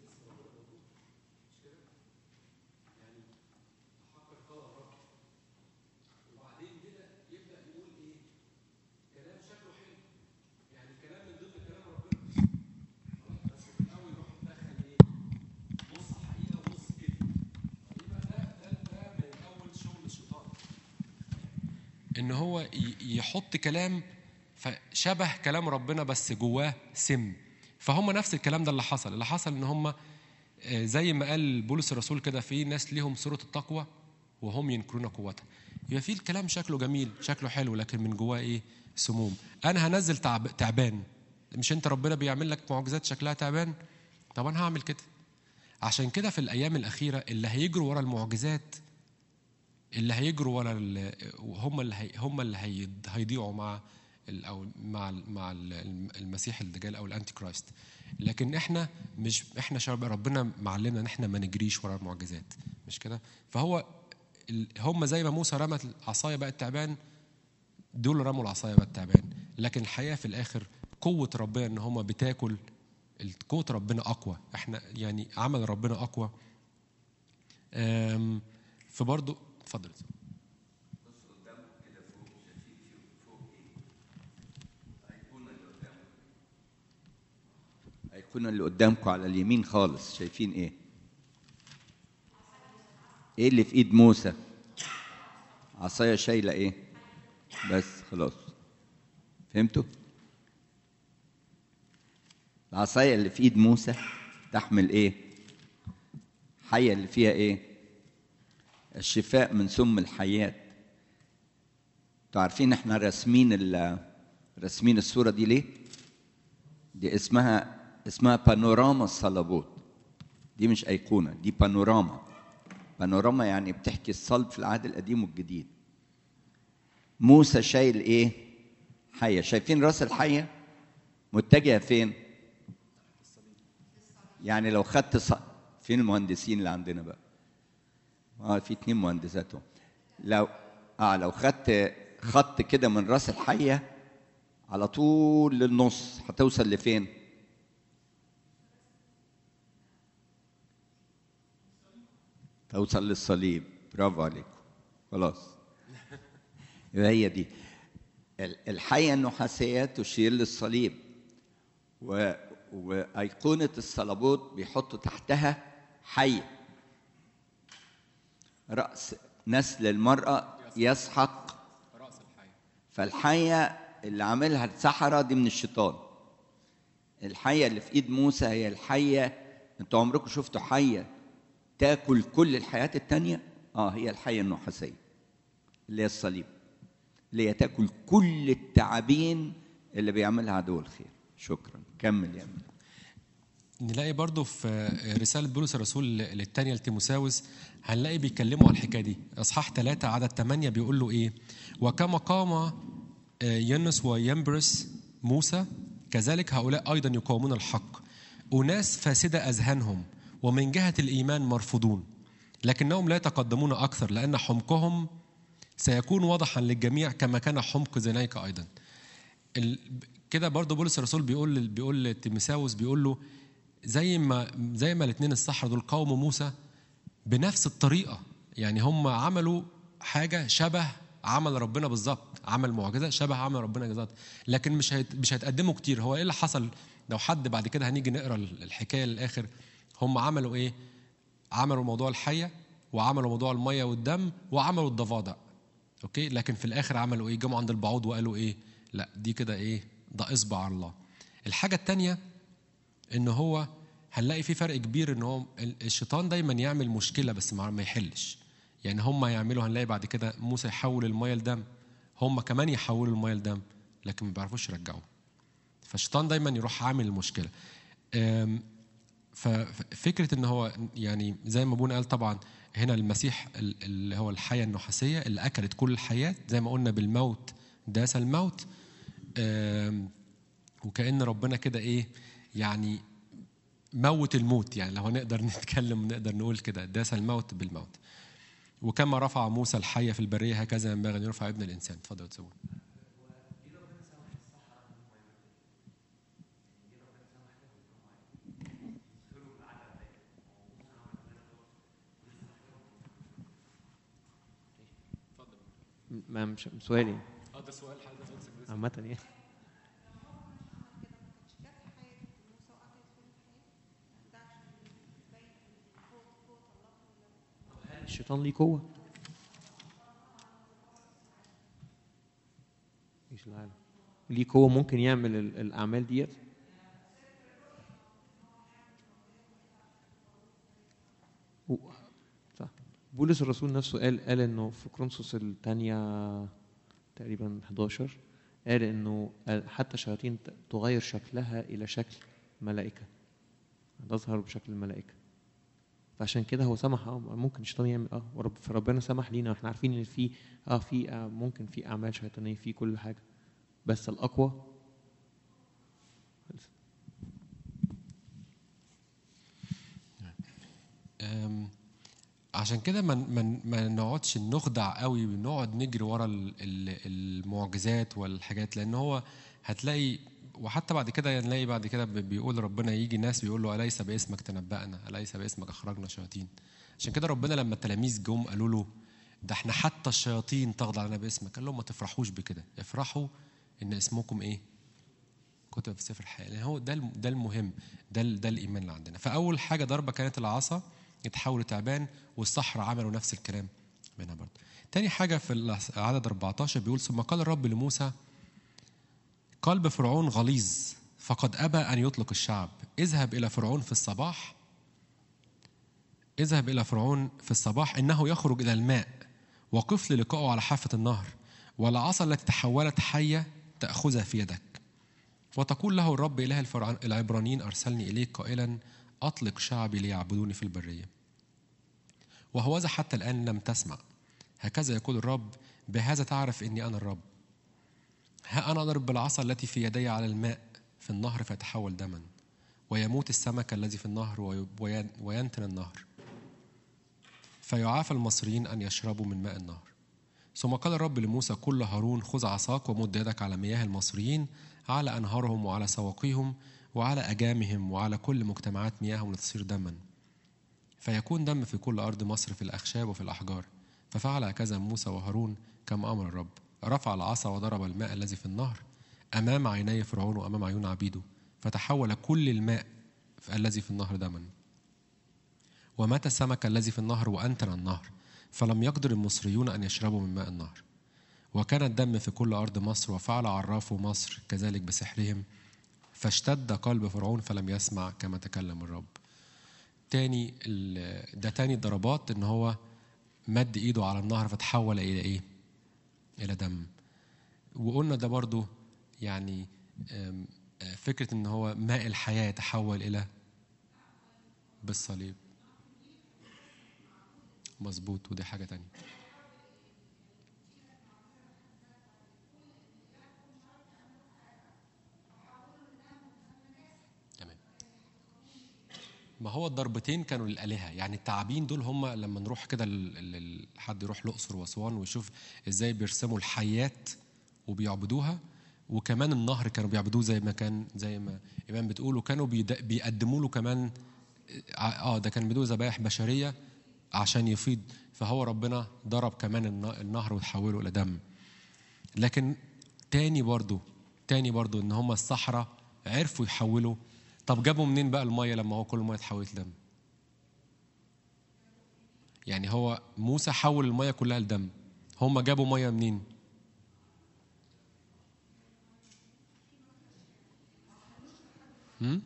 ان هو ي- يحط كلام فشبه كلام ربنا بس جواه سم فهم نفس الكلام ده اللي حصل اللي حصل ان هم آه، زي ما قال بولس الرسول كده في ناس ليهم صورة التقوى وهم ينكرون قوتها يبقى في الكلام شكله جميل شكله حلو لكن من جواه ايه سموم انا هنزل تعب تعبان مش انت ربنا بيعمل لك معجزات شكلها تعبان طب انا هعمل كده عشان كده في الايام الاخيره اللي هيجروا ورا المعجزات اللي هيجروا ورا ال- هم اللي هي هم اللي هي- هيضيعوا مع ال- او مع ال- مع ال- المسيح الدجال او الانتي كرايست لكن احنا مش احنا شعب ربنا معلمنا ان احنا ما نجريش ورا المعجزات مش كده فهو ال- هم زي ما موسى رمت العصايه بقت تعبان دول رموا العصايه بقت تعبان لكن الحقيقه في الاخر قوه ربنا ان هم بتاكل ال- قوه ربنا اقوى احنا يعني عمل ربنا اقوى أم، فبرضه اتفضل هيكون اللي قدامكم على اليمين خالص شايفين ايه ايه اللي في ايد موسى عصايه شايله ايه بس خلاص فهمتوا العصايه اللي في ايد موسى تحمل ايه حيه اللي فيها ايه الشفاء من سم الحيات انتوا عارفين احنا راسمين ال- راسمين الصوره دي ليه دي اسمها اسمها بانوراما الصلبوت دي مش أيقونة دي بانوراما بانوراما يعني بتحكي الصلب في العهد القديم والجديد موسى شايل ايه حيه شايفين راس الحيه متجهه فين يعني لو خدت ص... فين المهندسين اللي عندنا بقى اه في اتنين مهندسات اهو. لو اه لو خدت خط كده من راس الحيه على طول للنص هتوصل لفين توصل للصليب برافو عليكم خلاص يبقى هي دي ال- الحية النحاسية تشير للصليب و... وأيقونة الصلبوت بيحطوا تحتها حية رأس نسل المرأة يسحق راس الحي فالحية اللي عاملها السحرة دي من الشيطان الحية اللي في ايد موسى هي الحية انتوا عمركم شفتوا حية تاكل كل الحياة التانية اه هي الحية النحاسية اللي هي الصليب اللي هي تاكل كل التعابين اللي بيعملها عدو الخير شكرا كمل يا أمين. نلاقي برضو في رسالة بولس الرسول للتانية لتيموساوس هنلاقي بيتكلموا عن الحكاية دي إصحاح ثلاثة عدد ثمانية بيقول له إيه وكما قام آه، ينس وينبرس موسى كذلك هؤلاء أيضا يقاومون الحق أناس فاسدة أذهانهم ومن جهة الإيمان مرفوضون لكنهم لا يتقدمون أكثر لأن حمقهم سيكون واضحا للجميع كما كان حمق زنيك أيضا ال... كده برضه بولس الرسول بيقول بيقول لتيموساوس بيقول له زي ما زي ما الاثنين السحرة دول قاوموا موسى بنفس الطريقة يعني هم عملوا حاجة شبه عمل ربنا بالظبط عمل معجزة شبه عمل ربنا بالظبط لكن مش هيت... مش هيتقدموا كتير هو ايه اللي حصل لو حد بعد كده هنيجي نقرا الحكاية للآخر هم عملوا ايه عملوا موضوع الحية وعملوا موضوع المية والدم وعملوا الضفادع اوكي لكن في الاخر عملوا ايه جمعوا عند البعوض وقالوا ايه لا دي كده ايه ده اصبع على الله الحاجه الثانيه ان هو هنلاقي في فرق كبير ان هو ال- الشيطان دايما يعمل مشكله بس ما ما يحلش يعني هم يعملوا هنلاقي بعد كده موسى يحول الميه لدم هم كمان يحولوا الميه لدم لكن ما بيعرفوش يرجعوه فالشيطان دايما يروح عامل المشكله أم، ففكره ان هو يعني زي ما ابونا قال طبعا هنا المسيح ال- اللي هو الحياه النحاسيه اللي اكلت كل الحياه زي ما قلنا بالموت داس الموت آم، وكأن ربنا كده ايه يعني موت الموت يعني لو هنقدر نتكلم نقدر نقول كده داس الموت بالموت وكما رفع موسى الحية في البرية هكذا ينبغي أن يرفع ابن الإنسان اتفضل تسوون ما مش سؤالي اه ده سؤال حضرتك عامة يعني هل الشيطان ليه قوة؟ مش العالم ليه قوة ممكن يعمل ال- الأعمال ديت؟ و- صح بولس الرسول نفسه قال قال انه في كورنثوس الثانية تقريبا 11 قال انه حتى الشياطين ت- تغير شكلها الى شكل ملائكة تظهر بشكل الملائكة فعشان كده هو سمح اه ممكن الشيطان يعمل اه ورب فربنا سمح لينا واحنا عارفين ان في اه في آه ممكن في اعمال شيطانيه في كل حاجه بس الاقوى أم، عشان كده ما ما ما نقعدش نخدع قوي ونقعد نجري ورا ال- ال- المعجزات والحاجات لان هو هتلاقي وحتى بعد كده نلاقي بعد كده بي- بيقول ربنا يجي ناس بيقول له اليس باسمك تنبأنا اليس باسمك اخرجنا شياطين عشان كده ربنا لما التلاميذ جم قالوا له ده احنا حتى الشياطين تخضع لنا باسمك قال لهم ما تفرحوش بكده افرحوا ان اسمكم ايه كتب في سفر الحياه لان هو ده الم- ده المهم ده ال- ده الايمان اللي عندنا فاول حاجه ضربه كانت العصا يتحول لتعبان والصحراء عملوا نفس الكلام منها برضه تاني حاجه في العدد 14 بيقول ثم قال الرب لموسى قلب فرعون غليظ فقد ابى ان يطلق الشعب اذهب الى فرعون في الصباح اذهب الى فرعون في الصباح انه يخرج الى الماء وقف للقائه على حافه النهر والعصا التي تحولت حيه تاخذها في يدك وتقول له الرب إله الفرعون العبرانيين أرسلني إليك قائلا أطلق شعبي ليعبدوني في البرية وهوذا حتى الآن لم تسمع هكذا يقول الرب بهذا تعرف إني أنا الرب ها أنا أضرب بالعصا التي في يدي على الماء في النهر فيتحول دما ويموت السمك الذي في النهر وي- وين- وينتن النهر فيعافى المصريين أن يشربوا من ماء النهر ثم قال الرب لموسى كل هارون خذ عصاك ومد يدك على مياه المصريين على أنهارهم وعلى سواقيهم وعلى أجامهم وعلى كل مجتمعات مياههم لتصير دما فيكون دم في كل أرض مصر في الأخشاب وفي الأحجار ففعل هكذا موسى وهارون كما أمر الرب رفع العصا وضرب الماء الذي في النهر أمام عيني فرعون وأمام عيون عبيده فتحول كل الماء الذي في النهر دما ومات السمك الذي في النهر وأنتن النهر فلم يقدر المصريون أن يشربوا من ماء النهر وكان الدم في كل أرض مصر وفعل عراف مصر كذلك بسحرهم فاشتد قلب فرعون فلم يسمع كما تكلم الرب تاني ال- ده تاني ضربات ان هو مد ايده على النهر فتحول الى ايه الى دم وقلنا ده برضو يعني آم، آه، فكرة ان هو ماء الحياة يتحول الى بالصليب مظبوط ودي حاجة تانية تمام ما هو الضربتين كانوا للآلهة يعني التعابين دول هم لما نروح كده ل- ل- حد يروح الأقصر وأسوان ويشوف إزاي بيرسموا الحيات وبيعبدوها وكمان النهر كانوا بيعبدوه زي ما كان زي ما إيمان بتقول وكانوا بيد- بيقدموا له كمان اه ده كان بيدوه ذبائح بشرية عشان يفيض فهو ربنا ضرب كمان الن- النهر وتحوله إلى دم لكن تاني برضو تاني برضو ان هم الصحراء عرفوا يحولوا طب جابوا منين بقى الميه لما هو كل الميه اتحولت لدم يعني هو موسى حول الميه كلها لدم هم جابوا ميه منين هم؟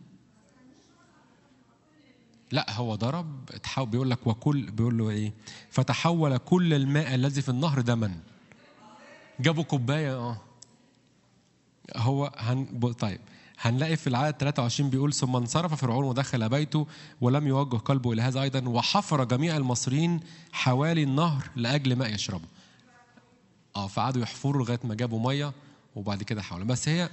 لا هو ضرب اتحول بيقول لك وكل بيقول له ايه فتحول كل الماء الذي في النهر دما جابوا كوبايه اه هو هن... ب- طيب هنلاقي في العدد 23 بيقول ثم انصرف فرعون ودخل بيته ولم يوجه قلبه الى هذا ايضا وحفر جميع المصريين حوالي النهر لاجل ماء يشربوا. اه فقعدوا يحفروا لغايه ما جابوا ميه وبعد كده حاولوا بس هي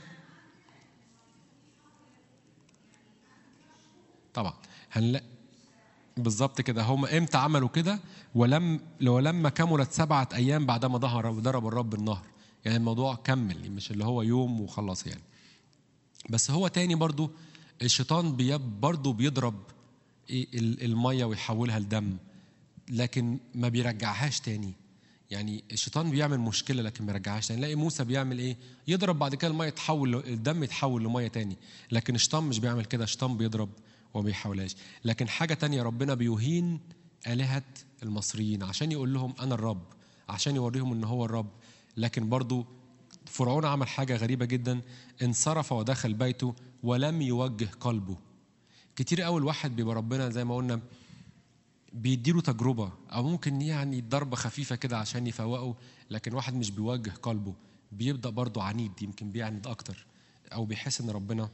طبعا هنلاقي بالظبط كده هم امتى عملوا كده ولم ولما كملت سبعة أيام بعدما ظهر ضرب الرب النهر يعني الموضوع كمل مش اللي هو يوم وخلص يعني بس هو تاني برضو الشيطان بي برضو بيضرب إيه ال- المية ويحولها لدم لكن ما بيرجعهاش تاني يعني الشيطان بيعمل مشكله لكن ما يرجعهاش تاني نلاقي موسى بيعمل ايه يضرب بعد كده الميه يتحول ل- الدم يتحول لميه تاني لكن الشيطان مش بيعمل كده الشيطان بيضرب وما بيحاولهاش لكن حاجه تانية ربنا بيهين الهه المصريين عشان يقول لهم انا الرب عشان يوريهم ان هو الرب لكن برضو فرعون عمل حاجه غريبه جدا انصرف ودخل بيته ولم يوجه قلبه كتير قوي الواحد بيبقى ربنا زي ما قلنا بيديله تجربة أو ممكن يعني ضربة خفيفة كده عشان يفوقه لكن واحد مش بيوجه قلبه بيبدأ برضه عنيد يمكن بيعند أكتر أو بيحس إن ربنا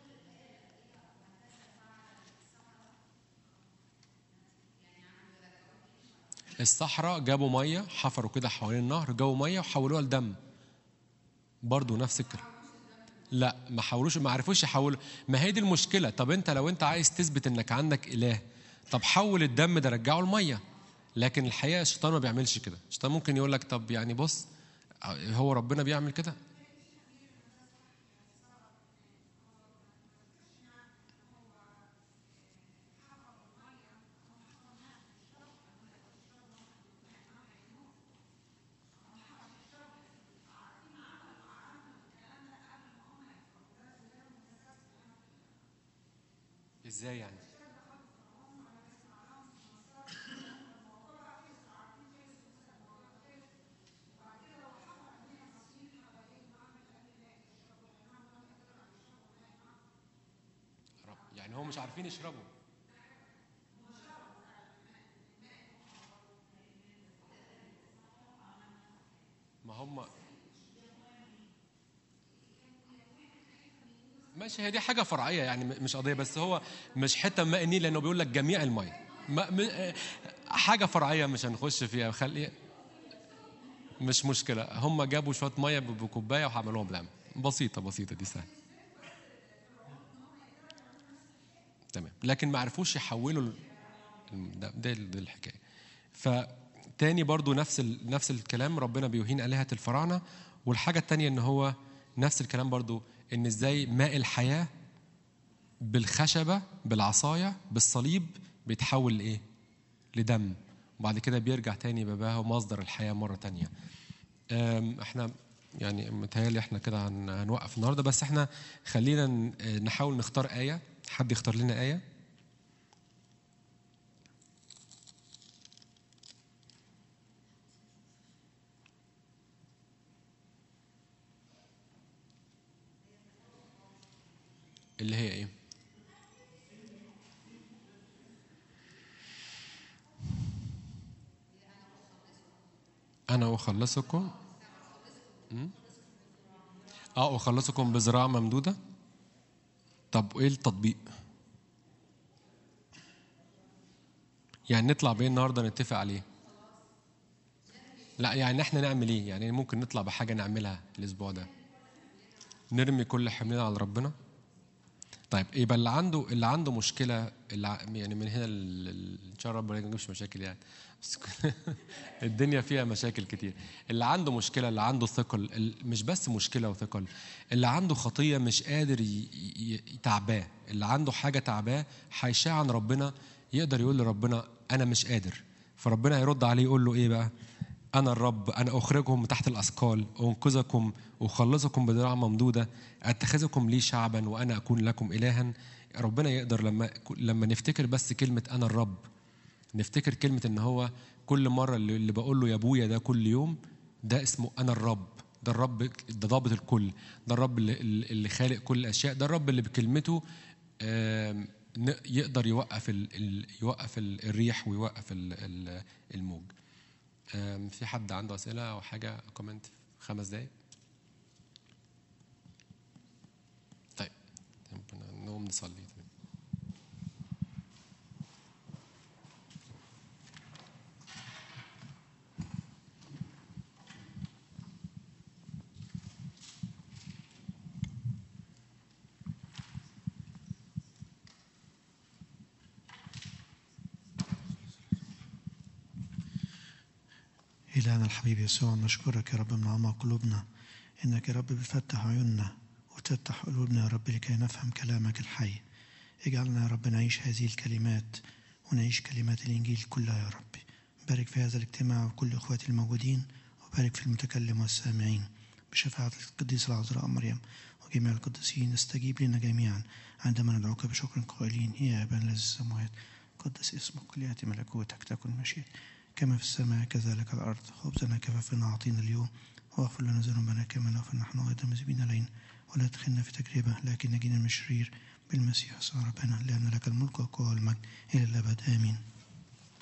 الصحراء جابوا مية حفروا كده حوالين النهر جابوا مية وحولوها لدم برضه نفس الكلام لا ما حاولوش ما عرفوش يحولوا ما هي دي المشكله طب انت لو انت عايز تثبت انك عندك اله طب حول الدم ده رجعه الميه لكن الحقيقه الشيطان ما بيعملش كده الشيطان ممكن يقول لك طب يعني بص هو ربنا بيعمل كده ازاي يعني رب- يعني هم مش عارفين يشربوا ما هم ماشي هي دي حاجة فرعية يعني م- مش قضية بس هو مش حتة ماء النيل لأنه بيقول لك جميع المية ما م... آه، حاجة فرعية مش هنخش فيها خلي مش مشكله هم جابوا شويه ميه بكوبايه وعملوها بلعم بسيطه بسيطه دي سهله تمام لكن ما عرفوش يحولوا ال- ده ده ده الحكايه فتاني برضو نفس ال... نفس الكلام ربنا بيهين آلهة الفراعنة والحاجة التانية ان هو نفس الكلام برضو ان ازاي ماء الحياة بالخشبة بالعصاية بالصليب بيتحول لايه لدم وبعد كده بيرجع تاني باباه ومصدر الحياة مرة تانية أم، احنا يعني متهيألي احنا كده هن- هنوقف النهارده بس احنا خلينا ن- نحاول نختار آية حد يختار لنا آية اللي هي ايه؟ أنا أخلصكم م? اه أخلصكم بذراع ممدودة طب إيه التطبيق؟ يعني نطلع بإيه النهاردة نتفق عليه؟ لا يعني احنا نعمل ايه؟ يعني ممكن نطلع بحاجة نعملها الأسبوع ده نرمي كل حملنا على ربنا طيب يبقى اللي عنده اللي عنده مشكله اللي ع- يعني من هنا ال- ال- ان شاء الله ربنا ما يجيبش مشاكل يعني بس الدنيا فيها مشاكل كتير اللي عنده مشكله اللي عنده ثقل ال- مش بس مشكله وثقل اللي عنده خطيه مش قادر ي- ي- ي- تعباه اللي عنده حاجه تعباه هيشاع عن ربنا يقدر يقول لربنا انا مش قادر فربنا هيرد عليه يقول له ايه بقى أنا الرب أنا أخرجهم من تحت الأثقال أنقذكم أخلصكم بذراع ممدودة أتخذكم لي شعبا وأنا أكون لكم إلها ربنا يقدر لما لما نفتكر بس كلمة أنا الرب نفتكر كلمة إن هو كل مرة اللي اللي بقول له يا أبويا ده كل يوم ده اسمه أنا الرب ده الرب ده ضابط الكل ده الرب اللي, اللي خالق كل الأشياء ده الرب اللي بكلمته آم، ن- يقدر يوقف ال ال يوقف ال- الريح ويوقف ال ال الموج أم، في حد عنده أسئلة أو حاجة كومنت في خمس دقايق؟ طيب ربنا- نقوم نصلي إلهنا الحبيب يسوع نشكرك يا رب من أعماق قلوبنا إنك يا رب بتفتح عيوننا وتفتح قلوبنا يا رب لكي نفهم كلامك الحي اجعلنا يا رب نعيش هذه الكلمات ونعيش كلمات الإنجيل كلها يا رب بارك في هذا الاجتماع وكل إخواتي الموجودين وبارك في المتكلم والسامعين بشفاعة القديسة العذراء مريم وجميع القديسين استجيب لنا جميعا عندما ندعوك بشكر قائلين يا أبا الذي السماوات قدس اسمك ليأتي ملكوتك تكن مشيئتك كما في السماء كذلك على الأرض خبزنا كفافنا أعطينا اليوم واغفر لنا ذنوبنا كما نغفر نحن أيضا مذنبين علينا ولا تدخلنا في تجربة لكن نجينا من الشرير بالمسيح يسوع ربنا لأن لك الملك والقوة والمجد إلى الأبد آمين